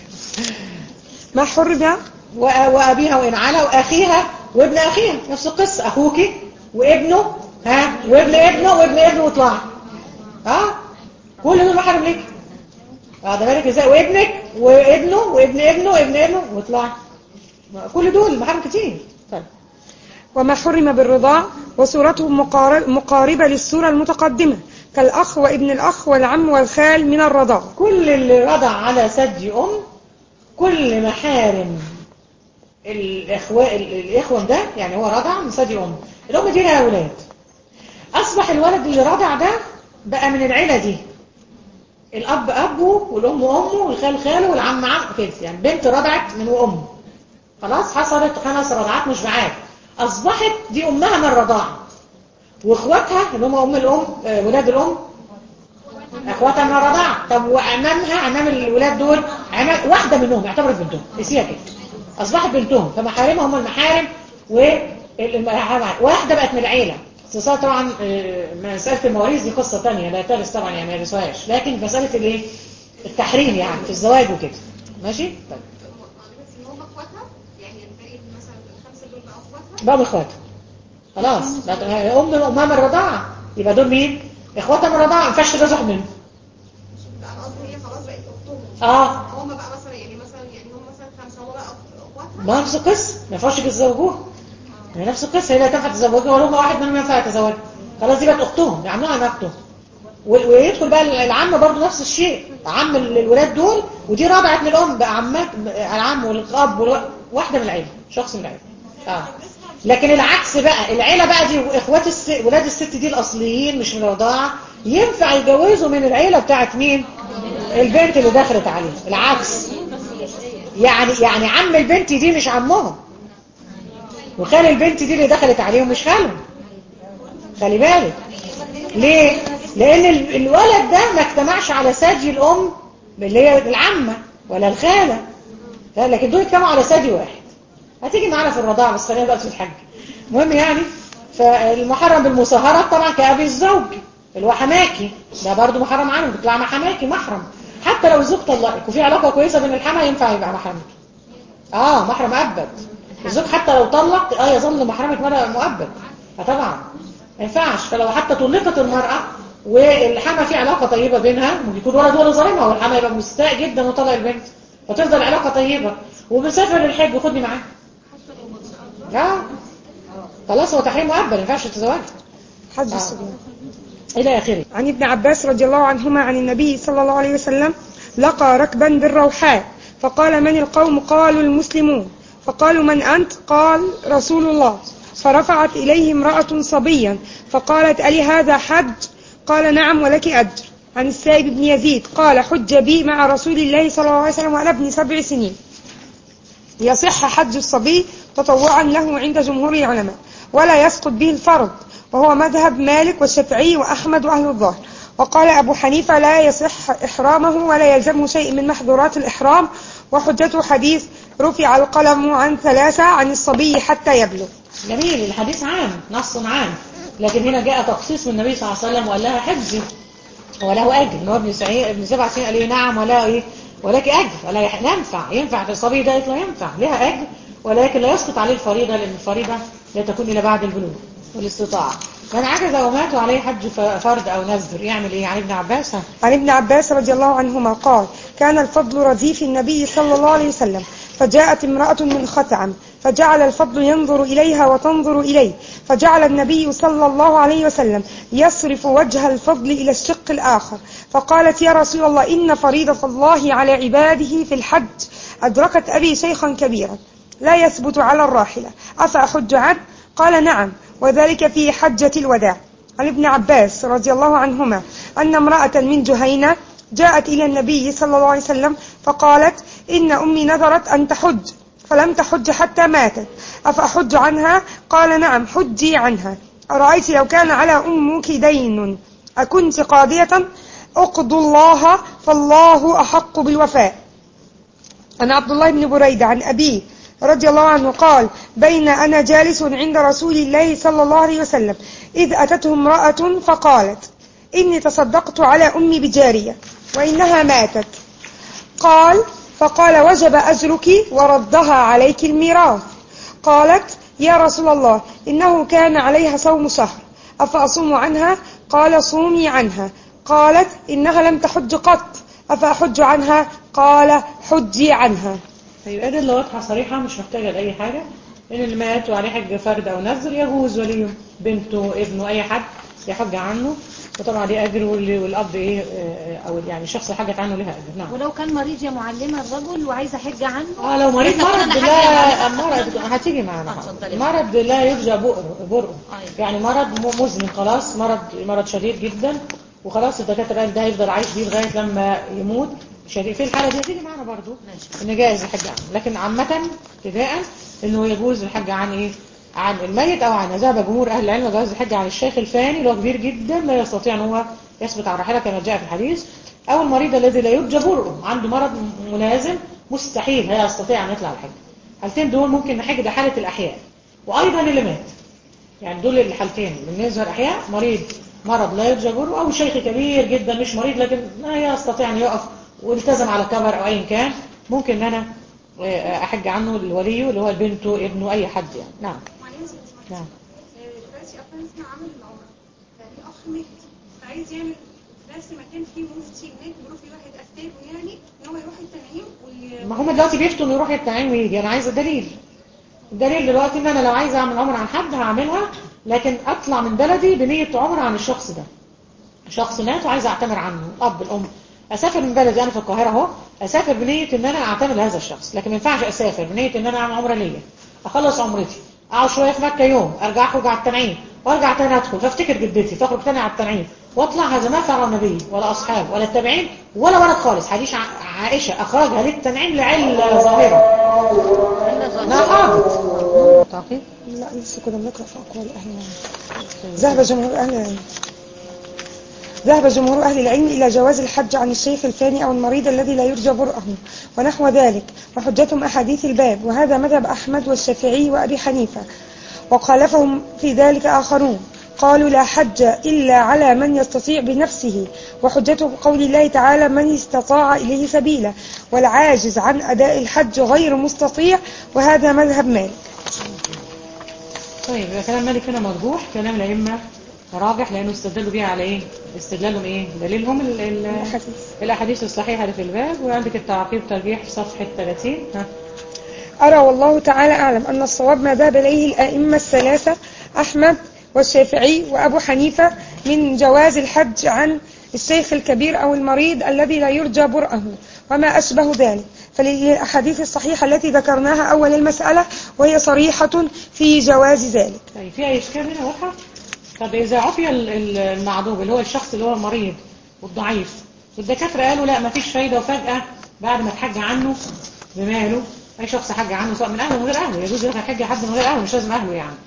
ما حرم و- وأبيها وإن علا وأخيها وابن أخيها نفس القصة أخوك وابنه ها وابن ابنه وابن ابنه وطلع ها كل دول محرم ليك واخد بالك ازاي وابنك وابنه وابن ابنه وابن ابنه وطلع كل دول محرم كتير طيب وما حرم بالرضاع وصورته مقار- مقاربة للصورة المتقدمة كالأخ وابن الأخ والعم والخال من الرضاع كل اللي رضع على ثدي أم كل محارم الإخوة الإخوة ده يعني هو رضع من ثدي أم الأم دي لها أولاد أصبح الولد اللي رضع ده بقى من العيلة دي الأب أبوه والأم أمه والخال خاله والعم عم كده يعني بنت رضعت من أم خلاص حصلت خمس رضعات مش معاك أصبحت دي أمها من الرضاعة وإخواتها اللي هم أم الأم آه، ولاد الأم اخواتها من الرضاعة طب وعمامها عمام الولاد دول عمام واحدة منهم اعتبرت بنتهم نسيها كده اصبحت بنتهم فمحارمها هم المحارم والمحارم واحدة بقت من العيلة استثار طبعا آه، مسألة المواريث دي قصة تانية لا ترث طبعا يعني ما يرثوهاش لكن مسألة الايه التحريم يعني في الزواج وكده ماشي طيب بس ان هم اخواتها يعني الباقي مثلا الخمسه دول بقى اخواتها بقوا اخواتها خلاص بقت ام امها من الرضاعة يبقى دول مين اخواتها من الرضاعة ما ينفعش ترزق منهم بقى انا قصدي هي خلاص بقت اختهم اه هم بقى مثلا يعني مثلا يعني هم مثلا خمسه هم بقى اخواتها ما نفس القصة ما ينفعش يتزوجوها هي نفس القصة هي لا تنفع تتزوجها ولا هم واحد منهم ينفع يتزوجها خلاص دي بقت اختهم يعملوها عن اخته و- ويدخل بقى العم برضو نفس الشيء عم ال- الولاد دول ودي رابعة من الام بقى عمات العم والاب والو- واحدة من العيلة شخص من العيلة اه لكن العكس بقى العيلة بقى دي واخوات الس... ولاد الست دي الاصليين مش من الرضاعة ينفع يجوزوا من العيلة بتاعت مين البنت اللي دخلت عليه العكس يعني يعني عم البنت دي مش عمهم وخال البنت دي اللي دخلت عليهم مش خالهم خلي بالك ليه لان ال- الولد ده ما اجتمعش على ثدي الام اللي هي العمه ولا الخاله لا، لكن دول اجتمعوا على ثدي واحد هتيجي معانا في الرضاعه بس خلينا دلوقتي في الحج المهم يعني فالمحرم بالمصاهرات طبعا كأبي الزوج اللي هو حماكي ده برضه محرم عنه بيطلع مع حماكي محرم حتى حتى لو الزوج طلقك وفي علاقه كويسه بين الحما ينفع يبقى محرمك اه محرم مؤبد الزوج حتى لو طلق اه يظل محرمك مدى مؤبد اه طبعا ما ينفعش فلو حتى طلقت المراه والحما في علاقه طيبه بينها ممكن يكون ولد ولا ظالمها والحما يبقى مستاء جدا وطلق البنت وتفضل علاقه طيبه وبسافر للحج وخدني معاه اه خلاص هو تحريم مؤبد ما ينفعش تتزوج حج آه. الصبيان الى اخره عن ابن عباس رضي الله عنهما عن النبي صلى الله عليه وسلم لقى ركبا بالروحاء فقال من القوم قالوا المسلمون فقالوا من أنت قال رسول الله فرفعت إليه امرأة صبيا فقالت ألي هذا حج قال نعم ولك أجر عن السائب بن يزيد قال حج بي مع رسول الله صلى الله عليه وسلم وأنا ابن سبع سنين يصح حج الصبي تطوعا له عند جمهور العلماء ولا يسقط به الفرض وهو مذهب مالك والشافعي وأحمد وأهل الظاهر وقال أبو حنيفة لا يصح إحرامه ولا يلزمه شيء من محظورات الإحرام وحجته حديث رفع القلم عن ثلاثة عن الصبي حتى يبلغ جميل الحديث عام نص عام لكن هنا جاء تخصيص من النبي صلى الله عليه وسلم وقال لها حجي وله اجر ان هو ابن سعيد ابن سبع سنين قال لي نعم ولا ايه ولك اجر ولا يح- ينفع ينفع في الصبي ده يطلع ينفع لها اجر ولكن لا يسقط عليه الفريضه لان الفريضه لا تكون الا بعد البلوغ والاستطاعه من عجز ومات وعليه حج ف- فرد او نذر يعمل ايه يعني ابن عباس ها؟ عن ابن عباس رضي الله عنهما قال كان الفضل رديف النبي صلى الله عليه وسلم فجاءت امرأة من خثعم فجعل الفضل ينظر إليها وتنظر إليه فجعل النبي صلى الله عليه وسلم يصرف وجه الفضل إلى الشق الآخر فقالت يا رسول الله إن فريضة الله على عباده في الحج أدركت أبي شيخا كبيرا لا يثبت على الراحلة أفأحج عنه قال نعم وذلك في حجة الوداع عن ابن عباس رضي الله عنهما أن امرأة من جهينة جاءت إلى النبي صلى الله عليه وسلم فقالت إن أمي نذرت أن تحج فلم تحج حتى ماتت أفأحج عنها قال نعم حجي عنها أرأيت لو كان على أمك دين أكنت قاضية أقضوا الله فالله أحق بالوفاء عن عبد الله بن بريدة عن أبيه رضي الله عنه قال بين أنا جالس عند رسول الله صلى الله عليه وسلم إذ أتته امرأة فقالت إني تصدقت على أمي بجارية وإنها ماتت قال فقال وجب أجرك وردها عليك الميراث قالت يا رسول الله إنه كان عليها صوم شهر أفأصوم عنها قال صومي عنها قالت إنها لم تحج قط أفأحج عنها قال حجي عنها طيب أدلة واضحة صريحة مش محتاجة لأي حاجة إن اللي مات وعليه حج فرد أو نذر يجوز وليه بنته ابنه أي حد يحج عنه وطبعا ليه أجر واللي- والأب إيه آه، أو يعني الشخص اللي حجت عنه لها أجر نعم ولو كان مريض يا معلمة الرجل وعايزة حج عنه اه لو مريض إحنا كنا مرض نحج لا يا معلمة. مرض هتيجي معانا آه، اتفضلي. مرض لا يرجى بؤره برؤه أيوة. يعني مرض م- مزمن خلاص مرض مرض شديد جدا وخلاص الدكاتره قال ده هيفضل عايش بيه لغايه لما يموت شديد في الحاله دي هتيجي معانا برضو ماشي. ان جائز الحج عنه لكن عامه ابتداء انه يجوز الحج عن ايه عن الميت او عن ذهب جمهور اهل العلم جواز الحج عن الشيخ الفاني اللي هو كبير جدا لا يستطيع ان هو يثبت على الراحله كما جاء في الحديث او المريض الذي لا يرجى برؤه عنده مرض ملازم مستحيل لا يستطيع ان يطلع الحج الحالتين دول ممكن نحج ده حاله الاحياء وايضا اللي مات يعني دول الحالتين بالنسبه للاحياء مريض مرض لا يرجى برؤه او شيخ كبير جدا مش مريض لكن لا يستطيع ان يقف والتزم على كبر او ايا كان ممكن ان انا آه، احج عنه الولي اللي هو بنته ابنه اي حد يعني نعم معلش نعم دلوقتي اخونا اسمه عامل العمره ففي اخ مهدي فعايز يعمل في نفس المكان فيه مفتي هناك بيروح في واحد افتاه يعني ان هو يروح التنعيم وي... ما هم دلوقتي بيفتوا انه يروح التعيين ويجي انا عايزه دليل الدليل دلوقتي ان انا لو عايزه اعمل عمره عن حد هعملها لكن اطلع من بلدي بنيه عمره عن الشخص ده شخص مات وعايزه اعتمر عنه الاب الام اسافر من بلدي انا في القاهره اهو اسافر بنيه ان انا اعتمر لهذا الشخص لكن ما ينفعش اسافر بنيه ان انا اعمل عمره ليا اخلص عمرتي اقعد شويه في مكه يوم ارجع اخرج على التنعيم وارجع تاني ادخل فافتكر جدتي فاخرج تاني على التنعيم واطلع هذا ما فعل النبي ولا اصحاب ولا التابعين ولا ولد خالص حديث ع- عائشه اخرجها للتنعيم لعله ظاهره لا حاضر تعقيب لا لسه كنا بنقرأ في أقوال أهل العلم ذهب جمهور أهل العلم ذهب جمهور أهل العلم إلى جواز الحج عن الشيخ الفاني أو المريض الذي لا يرجى برأه ونحو ذلك وحجتهم أحاديث الباب وهذا مذهب أحمد والشافعي وأبي حنيفة وخالفهم في ذلك آخرون قالوا لا حج إلا على من يستطيع بنفسه وحجته قول الله تعالى من استطاع إليه سبيلا والعاجز عن أداء الحج غير مستطيع وهذا مذهب مالك طيب يبقى كلام مالك هنا مرجوح كلام الأئمة راجح لأنه استدلوا بيها على إيه؟ استدلالهم إيه؟ دليلهم ال- ال- الأحاديث. الأحاديث الصحيحة اللي في الباب وعندك التعقيب ترجيح في صفحة 30 ها أرى والله تعالى أعلم أن الصواب ما ذهب إليه الأئمة الثلاثة أحمد والشافعي وأبو حنيفة من جواز الحج عن الشيخ الكبير أو المريض الذي لا يرجى برأه وما أشبه ذلك فللأحاديث الصحيحة التي ذكرناها أول المسألة وهي صريحة في جواز ذلك طيب في أي إشكال هنا واضحة؟ طب إذا عفي ال- ال- المعدوم اللي هو الشخص اللي هو المريض والضعيف والدكاترة قالوا لا مفيش فايدة وفجأة بعد ما تحج عنه بماله أي شخص حج عنه سواء من أهله من غير أهله يجوز يروح يحج حد من غير أهله مش لازم أهله يعني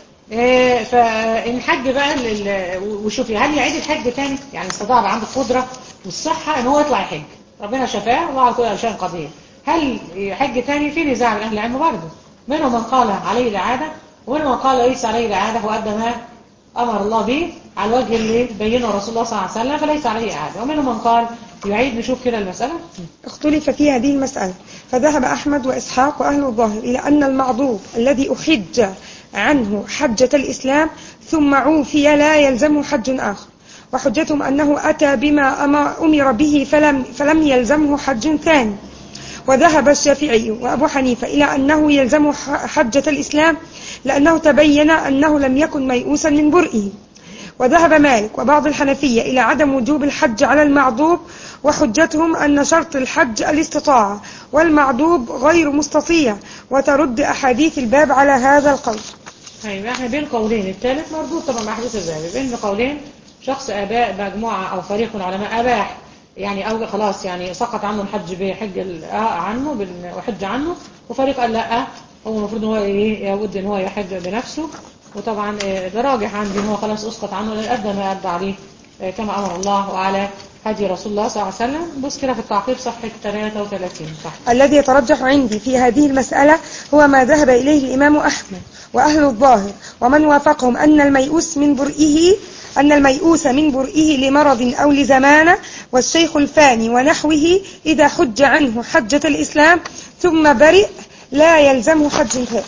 إيه، فإن حج بقى ال- ال- وشوفي هل يعيد الحج تاني يعني استطاع بقى عنده القدرة والصحة إن هو يطلع يحج ربنا شفاه الله على كل شيء قدير هل يحج تاني في نزاع من أهل العلم برضه منهم من قال عليه الإعادة ومنهم من قال ليس عليه الإعادة وأدى ما أمر الله به على الوجه اللي بينه رسول الله صلى الله عليه وسلم فليس عليه إعادة ومنهم من قال يعيد نشوف كده المسألة اختلف في هذه المسألة فذهب أحمد وإسحاق وأهل الظاهر إلى أن المعضوب الذي أحج عنه حجة الإسلام ثم عوفي لا يلزمه حج آخر وحجتهم أنه أتى بما أما- أمر به فلم, فلم يلزمه حج ثاني وذهب الشافعي وأبو حنيفة إلى أنه يلزمه ح- حجة الإسلام لأنه تبين أنه لم يكن ميؤوسا من برئه وذهب مالك وبعض الحنفية إلى عدم وجوب الحج على المعضوب وحجتهم أن شرط الحج الاستطاعة والمعضوب غير مستطيع وترد أحاديث الباب على هذا القول طيب احنا بين قولين الثالث مردود طبعا مع حديث الذهبي بين قولين شخص اباء مجموعه او فريق من العلماء اباح يعني او خلاص يعني سقط عنه الحج بحج ال- آه عنه بال- وحج عنه وفريق قال لا هو المفروض ان هو ايه يود ان هو يحج بنفسه وطبعا آه، ده راجح عندي ان هو خلاص اسقط عنه لان ادى ما ادى عليه آه، كما امر الله وعلى هدي رسول الله صلى الله عليه وسلم بص كده في التعقيب صفحه 33 صح الذي يترجح عندي في هذه المسألة هو ما ذهب إليه الإمام أحمد وأهل الظاهر ومن وافقهم أن الميؤوس من برئه أن الميؤوس من برئه لمرض أو لزمانة والشيخ الفاني ونحوه إذا حج عنه حجة الإسلام ثم برئ لا يلزمه حج ثاني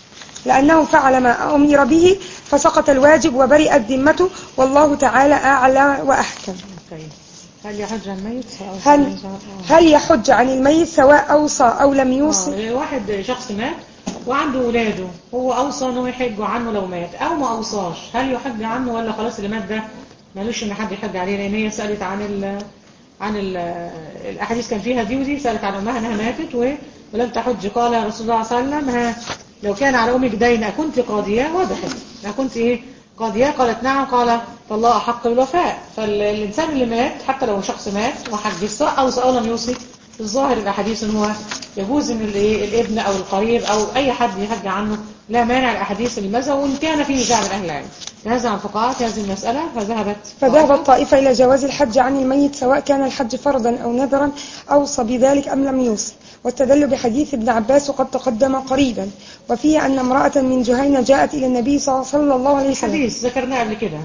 لأنه فعل ما أمر به فسقط الواجب وبرئت ذمته والله تعالى أعلى وأحكم طيب هل يحج عن الميت هل, هل يحج عن الميت سواء أوصى أو لم يوصي آه، واحد شخص مات وعنده ولاده هو أوصى أنه يحج عنه لو مات أو ما أوصاش هل يحج عنه ولا خلاص اللي مات ده ملوش إن حد يحج عليه لأن هي سألت عن ال عن ال الأحاديث كان فيها دي ودي سألت عن أمها أنها ماتت و- ولم تحج قال يا رسول الله صلى الله عليه وسلم ها لو كان على أمك دين أكنت قاضية وضحت أكنت إيه قاضية قالت نعم قال فالله أحق بالوفاء فالإنسان اللي مات حتى لو شخص مات وحج سواء أوصى أو لم يوصي الظاهر الأحاديث إن هو يجوز إن الإيه الابن أو القريب أو أي حد يحج عنه لا مانع الأحاديث المذهب وإن كان فيه نزاع من أهل العلم تنازع الفقهاء في هذه المسألة فذهبت فذهبت طائفة إلى جواز الحج عن الميت سواء كان الحج فرضا أو نذرا أوصى بذلك أم لم يوصي واستدلوا بحديث ابن عباس وقد تقدم قريبا وفيه أن امرأة من جهينة جاءت إلى النبي صلى صلى الله عليه وسلم حديث ذكرناه قبل كده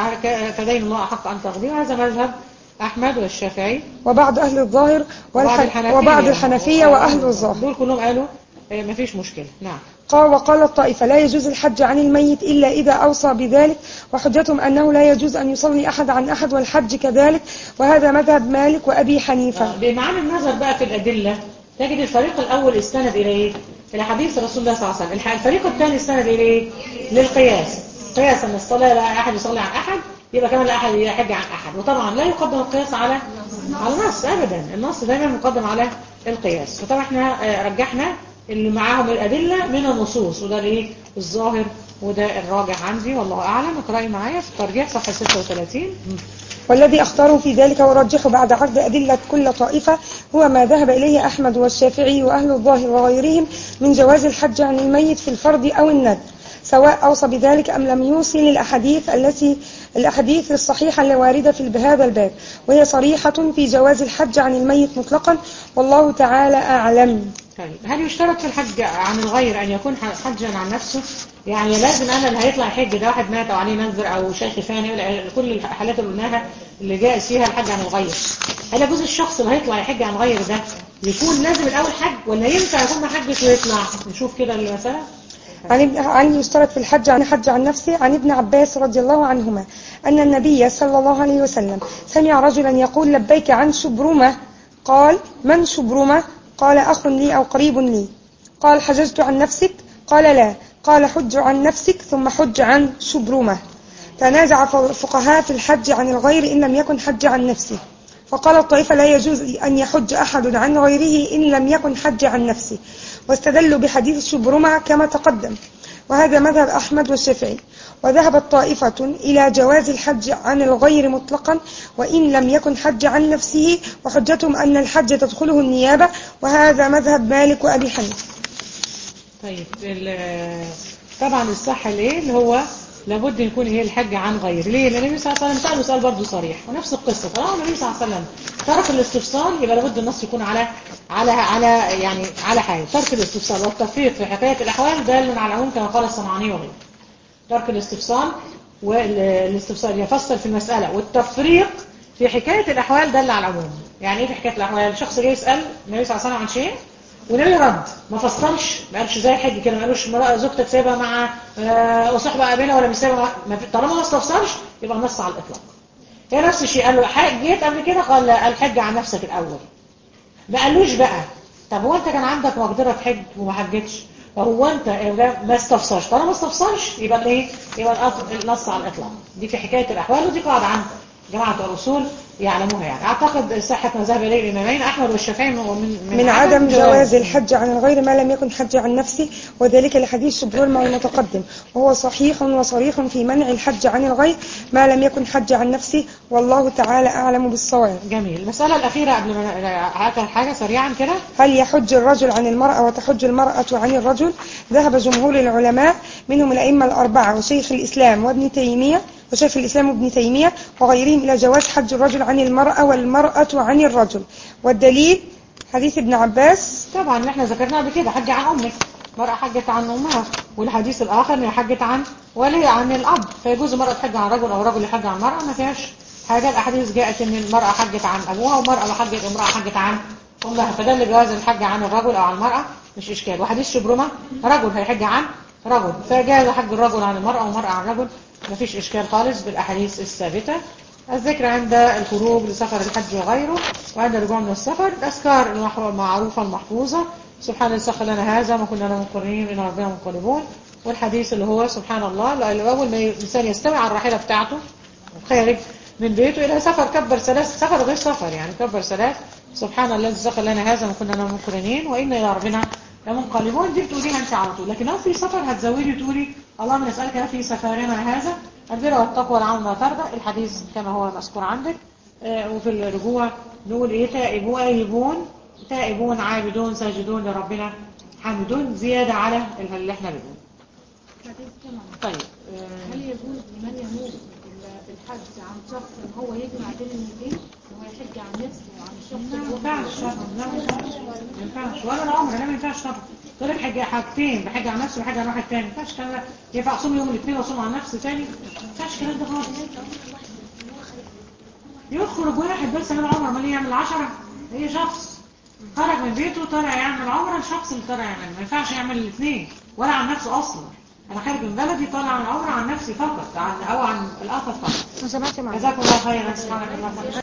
فدين الله أحق أن تقضيه وهذا مذهب أحمد والشافعي وبعض أهل الظاهر وبعض والح... الحنفية وبعض الحنفية وأهل الظاهر دول كلهم قالوا آه، مفيش مشكلة نعم قال وقال الطائفة لا يجوز الحج عن الميت إلا إذا أوصى بذلك وحجتهم أنه لا يجوز أن يصلي أحد عن أحد والحج كذلك وهذا مذهب مالك وأبي حنيفة آه، بمعنى النظر بقى في الأدلة تجد الفريق الأول استند إلى إيه؟ إلى حديث رسول الله صلى الله عليه وسلم الح- الفريق الثاني استند إلى إيه؟ للقياس قياس أن الصلاة لا أحد يصلي عن أحد يبقى كمان لا أحد يحج عن أحد وطبعا لا يقدم القياس على على النص أبدا النص دايما مقدم على القياس فطبعا احنا آه، رجحنا اللي معاهم الأدلة من النصوص وده الإيه؟ الظاهر وده الراجح عندي والله أعلم اقرأي معايا في الترجيح صفحة 36 والذي اختاره في ذلك ورجحه بعد عرض أدلة كل طائفة هو ما ذهب إليه أحمد والشافعي وأهل الظاهر وغيرهم من جواز الحج عن الميت في الفرض أو الند سواء أوصى بذلك أم لم يوصي للأحاديث التي الأحاديث الصحيحة الواردة في بهذا الباب وهي صريحة في جواز الحج عن الميت مطلقا والله تعالى أعلم طيب هل يشترط في الحج عن الغير أن يكون حجا عن نفسه يعني لازم أنا اللي هيطلع يحج ده واحد مات أو عليه نذر أو شيخ ثاني ولا- كل الحالات اللي قلناها اللي جائز فيها الحج عن الغير هل يجوز الشخص اللي هيطلع يحج عن غير ده يكون لازم الأول حج ولا ينفع يكون ما حجش ويطلع نشوف كده المسألة عن ابن عن يشترط في الحج عن حج عن نفسه عن ابن عباس رضي الله عنهما أن النبي صلى الله عليه وسلم سمع رجلا يقول لبيك عن شبرمة قال من شبرمة قال أخ لي أو قريب لي قال حججت عن نفسك قال لا قال حج عن نفسك ثم حج عن شبرمة تنازع الفقهاء في الحج عن الغير إن لم يكن حج عن نفسه فقال الطائفة لا يجوز أن يحج أحد عن غيره إن لم يكن حج عن نفسه واستدلوا بحديث شبرمة كما تقدم وهذا مذهب أحمد والشافعي وذهبت طائفة إلى جواز الحج عن الغير مطلقا وإن لم يكن حج عن نفسه وحجتهم أن الحج تدخله النيابة وهذا مذهب مالك وأبي حنيفة طيب ال- طبعا الصح ليه اللي هو لابد يكون هي الحج عن غير ليه لان النبي صلى الله عليه وسلم سأله سؤال برضه صريح ونفس القصة طالما النبي صلى الله عليه وسلم ترك الاستفصال يبقى لابد النص يكون على على على يعني على حاجة ترك الاستفصال والتفريق في حكاية الأحوال دال على العموم كما قال الصنعاني وغيره ترك الاستفصال والاستفصال يفصل في المسألة والتفريق في حكاية الأحوال دل على العموم يعني ايه في حكاية الأحوال شخص جاي يسأل النبي صلى الله عليه وسلم عن شيء والنبي رد ما فصلش ما قالش زي الحج كده ما قالوش مرأة زوجتك سايبها مع آه، وصحبة قابلها ولا مش سايبها مع- ما في- طالما ما استفسرش يبقى النص على الإطلاق هي نفس الشيء قال له حج جيت قبل كده قال لا، الحج عن نفسك الأول ما قالوش بقى طب هو انت كان عندك مقدرة تحج وما حجتش فهو انت ما استفسرش طالما ما استفسرش يبقى الايه يبقى الأط- النص على الاطلاق دي في حكاية الاحوال ودي قاعدة عند جماعة الاصول يعلموها يعني اعتقد صحة ما ذهب اليه الامامين احمد والشافعي من من عدم جواز الحج عن الغير ما لم يكن حج عن نفسه وذلك لحديث شبرمة المتقدم وهو صحيح وصريح في منع الحج عن الغير ما لم يكن حج عن نفسه والله تعالى أعلم بالصواب جميل المسألة الأخيرة قبل ما هاكل حاجة سريعا كده هل يحج الرجل عن المرأة وتحج المرأة عن الرجل ذهب جمهور العلماء منهم الأئمة الأربعة وشيخ الإسلام وابن تيمية وشيخ الإسلام ابن تيمية وغيرهم إلى جواز حج الرجل عن المرأة والمرأة عن الرجل والدليل حديث ابن عباس طبعا اللي احنا ذكرناه قبل كده حج عن امك مرأة حجت عن امها والحديث الاخر ان هي حجت عن ولي عن الاب فيجوز المرأة تحج عن رجل او رجل يحج عن مرأة ما فيهاش حاجة الاحاديث جاءت ان المرأة حجت عن ابوها ومرأة ما حجت امرأة حجت عن امها فدل جواز الحج عن الرجل او عن المرأة مش اشكال وحديث شبرمة رجل هيحج عن رجل فجاز حج الرجل عن المرأة ومرأة عن رجل ما فيش اشكال خالص بالاحاديث الثابتة الذكر عند الخروج لسفر الحج وغيره وعند الرجوع من السفر الأذكار المحو- المعروفة المحفوظة سبحان الله سخر لنا هذا ما كنا له مقرنين إن ربنا منقلبون والحديث اللي هو سبحان الله لا- اللي أول ما الإنسان يستمع على الراحلة بتاعته خارج من بيته إلى سفر كبر ثلاث سفر غير سفر يعني كبر ثلاث سبحان الله الذي سخر لنا هذا ما كنا له مقرنين وإن إلى ربنا لمنقلبون دي بتقوليها أنت على طول لكن لو في سفر هتزودي تقولي اللهم نسألك في سفرنا هذا البر والتقوى والعمل ما ترضى الحديث كما هو مذكور عندك آه، وفي الرجوع نقول ايه تائبون آيبون تائبون عابدون ساجدون لربنا حامدون زيادة على اللي احنا بنقول طيب آه، هل يجوز لمن يموت بالحج عن شخص ان هو يجمع بين النيتين ان هو يحج عن نفسه وعن الشخص ما اللي هو ينفعش طبعا لا ما ينفعش ما ينفعش ولا العمر لا ما ينفعش طبعا تقول لك حاجة حاجتين بحاجة عن نفسي وحاجة عن واحد تاني ما ينفعش الكلام ده ينفع اصوم يوم الاثنين واصوم عن نفسي تاني ما ينفعش الكلام ده خالص يخرج واحد بس من العمر امال يعمل عشرة هي شخص خرج من بيته طلع يعمل عمرة الشخص اللي طلع يعمل ما ينفعش يعمل الاثنين ولا عن نفسه اصلا انا خارج من بلدي طالع عن عمرة عن نفسي فقط عن او عن الاخر فقط ما سمعت معك جزاكم الله خيرا سبحانك اللهم وبحمدك